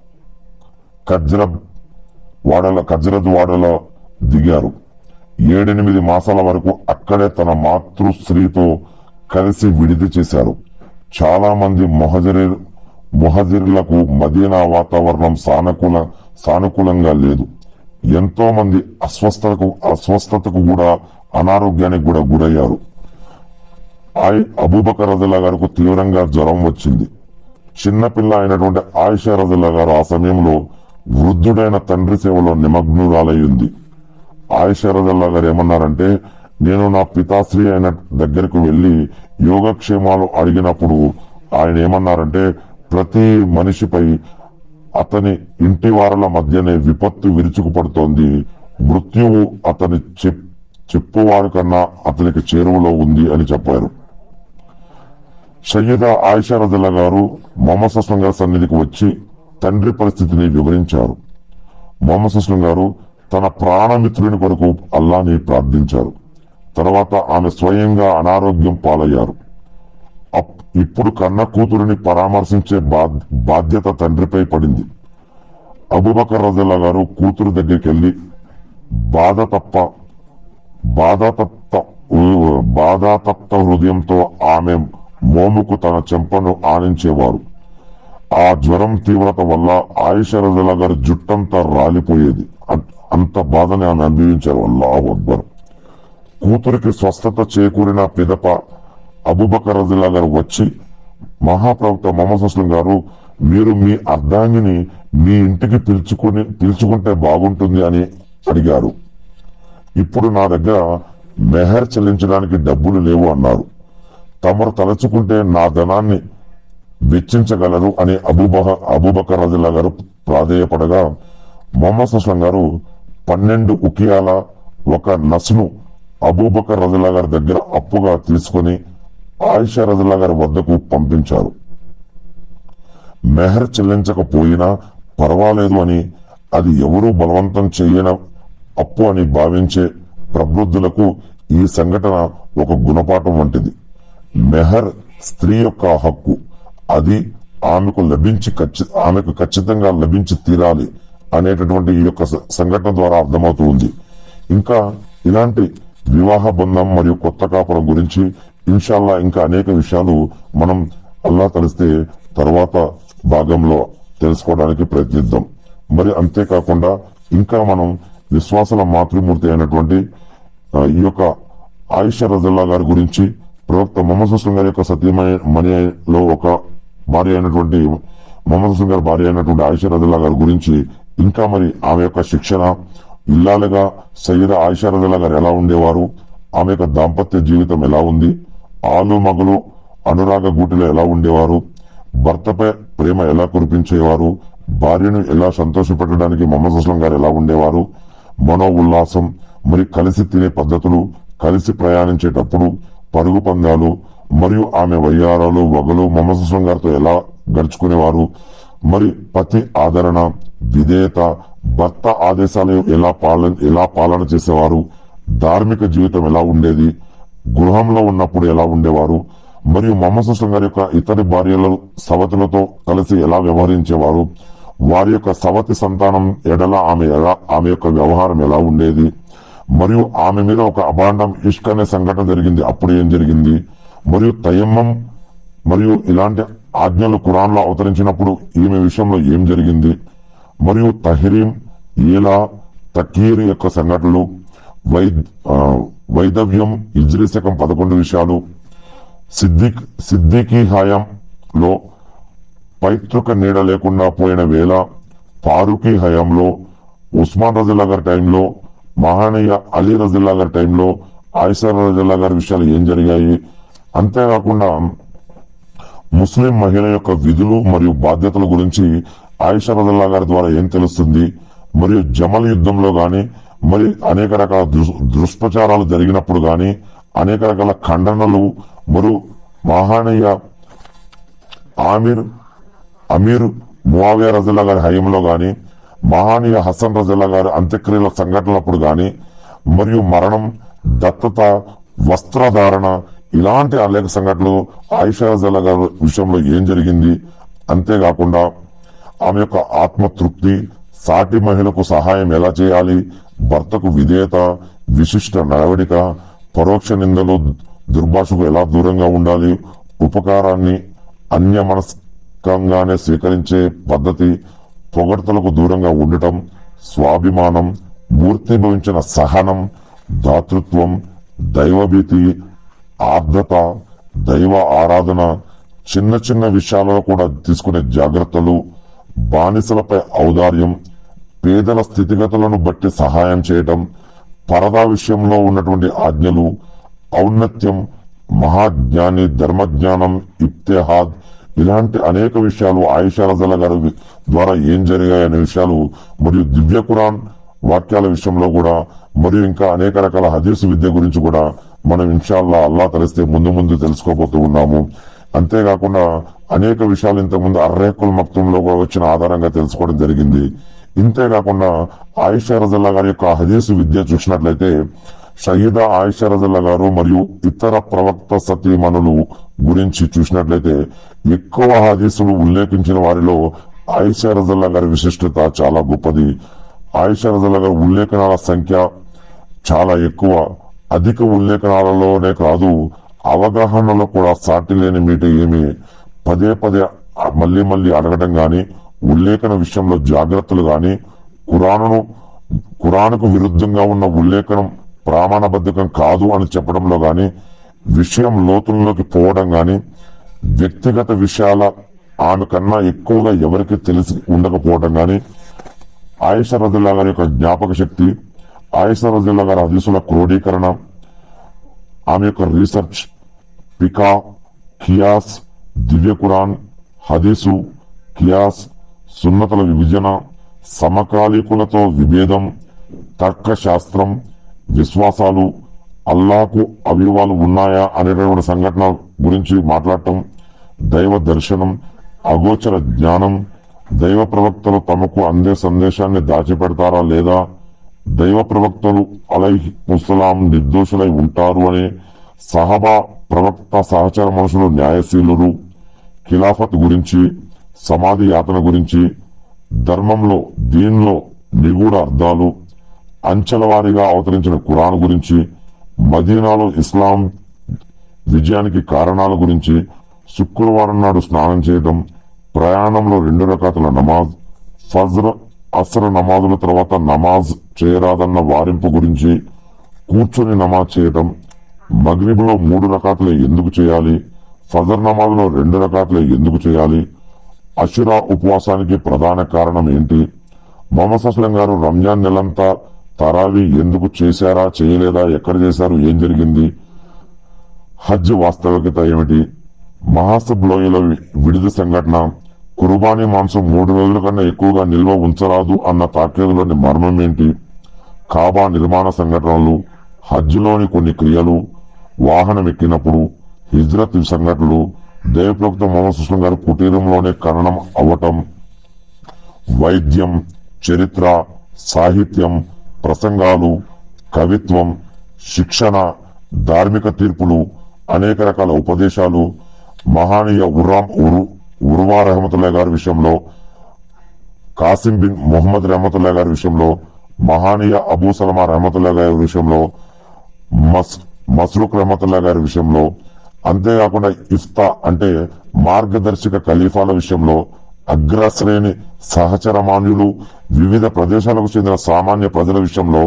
కజ్రబ్ వాడల కజ్రద్ వాడలో దిగారు ఏడెనిమిది మాసాల వరకు అక్కడే తన మాతృ స్త్రీతో కలిసి విడిది చేశారు చాలా మంది మొహజరి మొహజిర్లకు మదీనా వాతావరణం సానుకూల సానుకూలంగా లేదు ఎంతో మంది అస్వస్థతకు అస్వస్థతకు కూడా అనారోగ్యానికి కూడా గురయ్యారు ఆయి అబూబకర్ రజల్లా గారికి తీవ్రంగా జ్వరం వచ్చింది చిన్నపిల్ల అయినటువంటి ఆయిషా రజల్లా గారు ఆ సమయంలో వృద్ధుడైన తండ్రి సేవలో నిమగ్నురాలై ఉంది ఆయిషా రజల్లా గారు ఏమన్నారంటే నేను నా పితాశ్రీ అయిన దగ్గరకు వెళ్లి యోగక్షేమాలు అడిగినప్పుడు ఆయన ఏమన్నారంటే ప్రతి మనిషిపై అతని ఇంటి వారల మధ్యనే విపత్తు విరుచుకుపడుతోంది మృత్యువు అతని చెప్ చెప్పువారు కన్నా అతనికి చేరువలో ఉంది అని చెప్పారు సయ్యద ఆయిషా రజల్లా గారు మొహమ్మద్ సుస్లం గారి సన్నిధికి వచ్చి తండ్రి పరిస్థితిని వివరించారు మొహమ్మద్ సుస్లం గారు తన ప్రాణమిత్రుని కొరకు అల్లాని ప్రార్థించారు తర్వాత ఆమె స్వయంగా అనారోగ్యం పాలయ్యారు అప్- ఇప్పుడు కన్న కూతురిని పరామర్శించే బాధ్- బాధ్యత తండ్రిపై పడింది అబుబకర్ రజల్లా గారు కూతురు దగ్గరికి వెళ్లి బాధ తప్ప బాధాతప్త బాధాతప్త హృదయంతో ఆమె మోముకు తన చెంపను ఆనించేవారు ఆ జ్వరం తీవ్రత వల్ల ఆయిష రజల గారి జుట్టంతా రాలిపోయేది అట్- అంత బాధని ఆమె అనుభవించారు అల్లాహు అక్బర్ కూతురికి స్వస్థత చేకూరిన పిదప అబుబకర్ రజుల్లా గారు వచ్చి మహాప్రవక్త మొహమ్మద్ అస్లం గారు మీరు మీ అర్ధాంగిని మీ ఇంటికి పిలుచుకుని పిలుచుకుంటే బాగుంటుంది అని అడిగారు ఇప్పుడు నా దగ్గర మెహర్ చెల్లించడానికి డబ్బులు లేవు అన్నారు తమరు తలచుకుంటే నా ధనాన్ని వెచ్చించగలరు అని అబూబహ అబూబకర్ రజుల్లా గారు ప్రాధేయపడగా మొహమ్మద్ సుస్లాం గారు పన్నెండు ఉకియాల ఒక నస్ను అబూబకర్ రజుల్లా గారి దగ్గర అప్పుగా తీసుకొని ఆయిషా రజుల్లా గారి వద్దకు పంపించారు మెహర్ చెల్లించకపోయినా పర్వాలేదు అని అది ఎవరూ బలవంతం చేయన అప్పు అని భావించే ప్రబుద్ధులకు ఈ సంఘటన ఒక గుణపాఠం వంటిది మెహర్ స్త్రీ యొక్క హక్కు అది ఆమెకు లభించి ఖచ్చి- ఆమెకు ఖచ్చితంగా లభించి తీరాలి అనేటటువంటి ఈ యొక్క స- సంఘటన ద్వారా అర్థమవుతూ ఉంది ఇంకా ఇలాంటి వివాహ బంధం మరియు కొత్త కాపురం గురించి ఇన్షాల్లా ఇంకా అనేక విషయాలు మనం అల్లా తెలిస్తే తర్వాత భాగంలో తెలుసుకోవడానికి ప్రయత్నిద్దాం మరి అంతేకాకుండా ఇంకా మనం విశ్వాసాల మాతృమూర్తి అయినటువంటి ఆ, ఈ యొక్క ఆయిషా రజల్లా గారి గురించి ప్రవక్త మొహమ్మద్ హుస్లం గారి యొక్క సతీమణిలో ఒక భార్య అయినటువంటి మొహమ్మద్ హుస్లం గారి భార్య అయినటువంటి ఆయిషా రజల్లా గారి గురించి ఇంకా మరి ఆమె యొక్క శిక్షణ ఇల్లాలుగా సయ్యద ఆయిషా రజల్లా గారు ఎలా ఉండేవారు ఆమె యొక్క దాంపత్య జీవితం ఎలా ఉంది ఆలు మగలు అనురాగ గూటిలో ఎలా ఉండేవారు భర్తపై ప్రేమ ఎలా కురిపించేవారు భార్యను ఎలా సంతోషపెట్టడానికి మొహమ్మద్ అస్లం గారు ఎలా ఉండేవారు మనో ఉల్లాసం మరి కలిసి తినే పద్ధతులు కలిసి ప్రయాణించేటప్పుడు పరుగు పందాలు మరియు ఆమె వయ్యారాలు వగలు మొహమ్మద్ అస్లం గారితో ఎలా గడుచుకునేవారు మరి పతి ఆదరణ విధేయత భర్త ఆదేశాలు ఎలా పాలన ఎలా పాలన చేసేవారు ధార్మిక జీవితం ఎలా ఉండేది గృహంలో ఉన్నప్పుడు ఎలా ఉండేవారు మరియు మొహమ్మద్ సుస్లం గారి యొక్క ఇతర భార్యల సవతులతో కలిసి ఎలా వ్యవహరించేవారు వారి యొక్క సవతి సంతానం ఎడల ఆమె ఎలా ఆమె యొక్క వ్యవహారం ఎలా ఉండేది మరియు ఆమె మీద ఒక అభాండం ఇష్క్ అనే సంఘటన జరిగింది అప్పుడు ఏం జరిగింది మరియు తయమ్మం మరియు ఇలాంటి ఆజ్ఞలు ఖురాన్లో అవతరించినప్పుడు ఈమె విషయంలో ఏం జరిగింది మరియు తహరీం ఈలా తకీర్ యొక్క సంఘటనలు వై ఆ, వైదవ్యం ఇజ్రీ శకం పదకొండు విషయాలు సిద్దిక్ సిద్దికీ హయాంలో పైతృక నీడ లేకుండా పోయిన వేళ ఫారూకీ హయాంలో ఉస్మాన్ రజుల్లా గారి టైంలో మహానీయ అలీ రజుల్లా గారి టైంలో ఆయిషా రజుల్లా గారి విషయాలు ఏం జరిగాయి అంతేకాకుండా ముస్లిం మహిళ యొక్క విధులు మరియు బాధ్యతల గురించి ఆయిషా రజల్లా గారి ద్వారా ఏం తెలుస్తుంది మరియు జమల్ యుద్ధంలో గాని మరి అనేక రకాల దుష్- దుష్ప్రచారాలు జరిగినప్పుడు గాని అనేక రకాల ఖండనలు మరియు మహానీయ ఆమిర్ అమీర్ మువావియా రజల్లా గారి హయంలో గాని మహానీయ హసన్ రజల్లా గారి అంత్యక్రియల సంఘటనలప్పుడు గాని మరియు మరణం దత్తత వస్త్రధారణ ఇలాంటి అనేక సంఘటనలు ఆయిషా రజల్లా గారి విషయంలో ఏం జరిగింది అంతేకాకుండా ఆమె యొక్క ఆత్మతృప్తి సాటి మహిళకు సహాయం ఎలా చేయాలి భర్తకు విధేయత విశిష్ట నడవడిక పరోక్ష నిందలు దుర్భాషకు ఎలా దూరంగా ఉండాలి ఉపకారాన్ని అన్య మనస్కంగానే స్వీకరించే పద్ధతి పొగడ్తలకు దూరంగా ఉండటం స్వాభిమానం మూర్తిభవించిన సహనం దాతృత్వం దైవభీతి ఆర్ద్రత దైవ ఆరాధన చిన్న చిన్న విషయాలలో కూడా తీసుకునే జాగ్రత్తలు బానిసలపై ఔదార్యం పేదల స్థితిగతులను బట్టి సహాయం చేయటం పరదా విషయంలో ఉన్నటువంటి ఆజ్ఞలు ఔన్నత్యం మహాజ్ఞాని ధర్మజ్ఞానం ఇప్తెహాద్ ఇలాంటి అనేక విషయాలు ఆయిషా రజల గారి వి- ద్వారా ఏం జరిగాయనే విషయాలు మరియు దివ్య ఖురాన్ వాక్యాల విషయంలో కూడా మరియు ఇంకా అనేక రకాల హదీసు విద్య గురించి కూడా మనం ఇన్షాల్లా అల్లా తెలిస్తే ముందు ముందు తెలుసుకోబోతూ ఉన్నాము అంతేకాకుండా అనేక విషయాలు ఇంతకుముందు అర్రేకుల్ మక్తంలో కూడా వచ్చిన ఆధారంగా తెలుసుకోవడం జరిగింది ఇంతేకాకుండా ఆయిషా రజల్లా గారి యొక్క హదీసు విద్య చూసినట్లయితే షహీదా ఆయిషా రజల్లా గారు మరియు ఇతర ప్రవక్త సతీమణులు గురించి చూసినట్లయితే ఎక్కువ హదీసులు ఉల్లేఖించిన వారిలో ఆయిషా రజల్లా గారి విశిష్టత చాలా గొప్పది ఆయిషా రజల్లా గారి ఉల్లేఖనాల సంఖ్య చాలా ఎక్కువ అధిక ఉల్లేఖనాలలోనే కాదు అవగాహనలో కూడా సాటి లేని మీట ఏమి పదే పదే మళ్ళీ మళ్ళీ అడగటం గాని ఉల్లేఖన విషయంలో జాగ్రత్తలు గాని ఖురానును ఖురాన్కు విరుద్ధంగా ఉన్న ఉల్లేఖనం ప్రామాణబద్ధకం కాదు అని చెప్పడంలో గాని విషయం లోతుల్లోకి పోవడం గాని వ్యక్తిగత విషయాల ఆమె కన్నా ఎక్కువగా ఎవరికి తెలిసి ఉండకపోవడం గాని ఆయుష రజుల్లా గారి యొక్క జ్ఞాపక శక్తి ఆయుష రజుల్లా గారి హదీసుల క్రోడీకరణ ఆమె యొక్క రీసెర్చ్ పికా ఖియాస్ దివ్య ఖురాన్ హదీసు ఖియాస్ సున్నతుల విభజన సమకాలీకులతో విభేదం తర్క శాస్త్రం విశ్వాసాలు అల్లాకు అవివాలు ఉన్నాయా అనేటటువంటి సంఘటన గురించి మాట్లాడటం దైవ దర్శనం అగోచర జ్ఞానం దైవ ప్రవక్తలు తమకు అందే సందేశాన్ని దాచిపెడతారా లేదా దైవ ప్రవక్తలు అలైహి ముసలాం నిర్దోషులై ఉంటారు అనే సహబా ప్రవక్త సహచర మనుషులు న్యాయశీలురు ఖిలాఫత్ గురించి సమాధి యాతన గురించి ధర్మంలో దీనిలో నిగూఢ అర్థాలు అంచెల వారీగా అవతరించిన ఖురాన్ గురించి మదీనాలో ఇస్లాం విజయానికి కారణాల గురించి శుక్రవారం నాడు స్నానం చేయడం ప్రయాణంలో రెండు రకాల నమాజ్ ఫజ్ర్ అసర నమాజుల తర్వాత నమాజ్ చేయరాదన్న వారింపు గురించి కూర్చొని నమాజ్ చేయడం మగ్రిబ్లో మూడు రకాతులు ఎందుకు చేయాలి ఫజర్ నమాజ్లో రెండు రకాతులు ఎందుకు చేయాలి అషురా ఉపవాసానికి ప్రధాన కారణం ఏంటి మొహమ్మద్ అస్లం గారు రంజాన్ నెలంతా తరావి ఎందుకు చేశారా చేయలేదా ఎక్కడ చేశారు ఏం జరిగింది హజ్ వాస్తవికత ఏమిటి మహాసబ్ లోయలో వి- విడిది సంఘటన కుర్బానీ మాంసం మూడు రోజుల కన్నా ఎక్కువగా నిల్వ ఉంచరాదు అన్న తాకేదులోని మర్మం ఏంటి కాబా నిర్మాణ సంఘటనలు హజ్లోని కొన్ని క్రియలు వాహనం ఎక్కినప్పుడు హిజ్రత్ సంఘటనలు దేవప్రవక్త మొహమ్మద్ సుస్లం గారు కుటీరంలోనే ఖననం అవ్వటం వైద్యం చరిత్ర సాహిత్యం ప్రసంగాలు కవిత్వం శిక్షణ ధార్మిక తీర్పులు అనేక రకాల ఉపదేశాలు మహానీయ ఉర్రాం ఉరు ఉర్వా రహమతుల్లా గారి విషయంలో కాసిం బిన్ మొహమ్మద్ రహమతుల్లా గారి విషయంలో మహానీయ అబూ సలమా రహమతుల్లా గారి విషయంలో మస్ మస్రూక్ రహమతుల్లా గారి విషయంలో అంతేకాకుండా ఇఫ్తా అంటే మార్గదర్శక ఖలీఫాల విషయంలో అగ్రశ్రేణి సహచరమాన్యులు వివిధ ప్రదేశాలకు చెందిన సామాన్య ప్రజల విషయంలో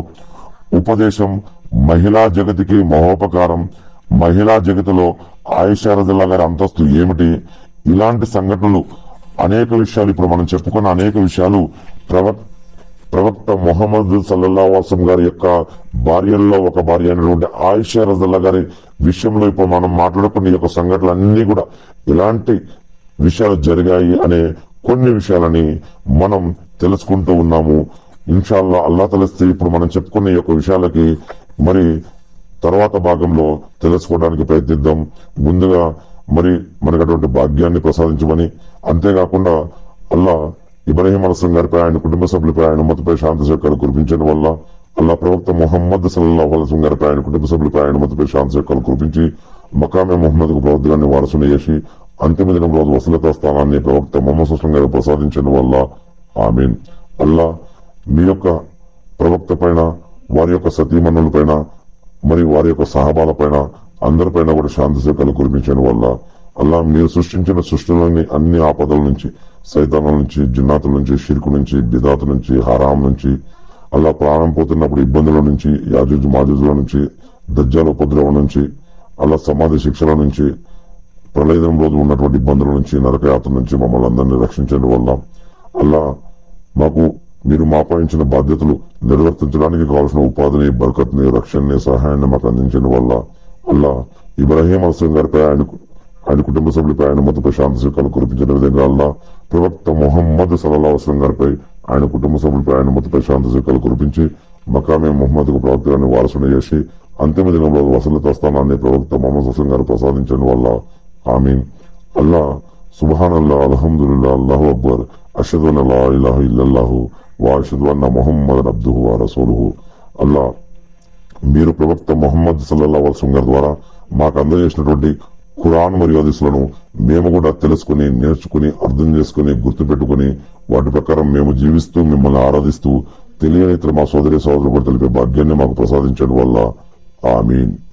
ఉపదేశం మహిళా జగతికి మహోపకారం మహిళా జగతిలో ఆయిషా రజల్లా గారి అంతస్తు ఏమిటి ఇలాంటి సంఘటనలు అనేక విషయాలు ఇప్పుడు మనం చెప్పుకున్న అనేక విషయాలు ప్రవక్ ప్రవక్త మొహమ్మద్ సల్లల్లా వాసం గారి యొక్క భార్యల్లో ఒక భార్య అయినటువంటి ఆయిషా రజల్లా గారి విషయంలో ఇప్పుడు మనం మాట్లాడుకున్న ఈ యొక్క సంఘటనలు అన్ని కూడా ఇలాంటి విషయాలు జరిగాయి అనే కొన్ని విషయాలని మనం తెలుసుకుంటూ ఉన్నాము ఇన్షాల్లా అల్లా తెలిస్తే ఇప్పుడు మనం చెప్పుకున్న ఈ యొక్క విషయాలకి మరి తర్వాత భాగంలో తెలుసుకోవడానికి ప్రయత్నిద్దాం ముందుగా మరి మనకు అటువంటి భాగ్యాన్ని ప్రసాదించమని అంతేకాకుండా అల్లా ఇబ్రాహీం అలసం గారిపై ఆయన కుటుంబ సభ్యులపై ఆయన మతపై శాంతి సౌకర్యాలు కురిపించడం వల్ల అల్లా ప్రవక్త మొహమ్మద్ సల్లాహు అలసం గారిపై ఆయన కుటుంబ సభ్యులపై ఆయన మతపై శాంతి సౌకర్యాలు కురిపించి మకామే మొహమ్మద్ కు ప్రవక్తగాన్ని వారసుని చేసి అంతిమ దినం రోజు వసలత స్థానాన్ని ప్రవక్త మొహమ్మద్ సుస్లం గారు ప్రసాదించడం వల్ల ఆమీన్ అల్లా మీ యొక్క ప్రవక్త పైన వారి యొక్క సతీమణుల పైన మరి వారి యొక్క సహబాల పైన అందరిపైన కూడా శాంతి సేకలు కురిపించడం వల్ల అల్లా మీరు సృష్టించిన సృష్టిలోని అన్ని ఆపదల నుంచి సైతానం నుంచి జిన్నాతుల నుంచి షిర్కు నుంచి బిదాతు నుంచి హరాం నుంచి అల్లా ప్రాణం పోతున్నప్పుడు ఇబ్బందుల నుంచి యాజుజ్ మాజుజుల నుంచి దజ్జాల ఉపద్రవం నుంచి అల్లా సమాధి శిక్షల నుంచి ప్రళయదం రోజు ఉన్నటువంటి ఇబ్బందుల నుంచి నరకయాత్ర నుంచి మమ్మల్ని అందరినీ రక్షించడం వల్ల అల్లా మాకు మీరు మాపాయించిన బాధ్యతలు నిర్వర్తించడానికి కావాల్సిన ఉపాధిని బరకత్ని రక్షణని సహాయాన్ని మాకు అందించడం వల్ల అల్లా ఇబ్రాహీం అస్లం గారిపై ఆయన ఆయన కుటుంబ సభ్యులపై ఆయన మతపై శాంతి సుఖాలు కురిపించిన విధంగా అల్లా ప్రవక్త మొహమ్మద్ సల్లా అస్లం గారిపై ఆయన కుటుంబ సభ్యులపై ఆయన మతపై శాంతి సుఖాలు కురిపించి మకామే మొహమ్మద్ కు ప్రవక్త గారిని వారసుని చేసి అంతిమ దినంలో వసలత స్థానాన్ని ప్రవక్త మొహమ్మద్ అస్లం గారు ప్రసాదించడం వల్ల ఆమీన్ అల్లా సుబహాన్ అల్లా అల్హమ్దుల్లా అల్లాహు అక్బర్ అషదు అన్ లా ఇలాహ ఇల్లల్లాహు వా అషదు అన్న మొహమ్మద్ అబ్దుహు వా రసూలుహు అల్లా మీరు ప్రవక్త మొహమ్మద్ సల్లల్లా వసలం గారి ద్వారా మాకు అందజేసినటువంటి ఖురాన్ మరియు హదీసులను మేము కూడా తెలుసుకుని నేర్చుకుని అర్థం చేసుకుని గుర్తుపెట్టుకుని వాటి ప్రకారం మేము జీవిస్తూ మిమ్మల్ని ఆరాధిస్తూ తెలియని ఇతర మా సోదరి సోదరులు కూడా తెలిపే భాగ్యాన్ని మాకు ప్రసాదించడం వల్ల ఆమీన్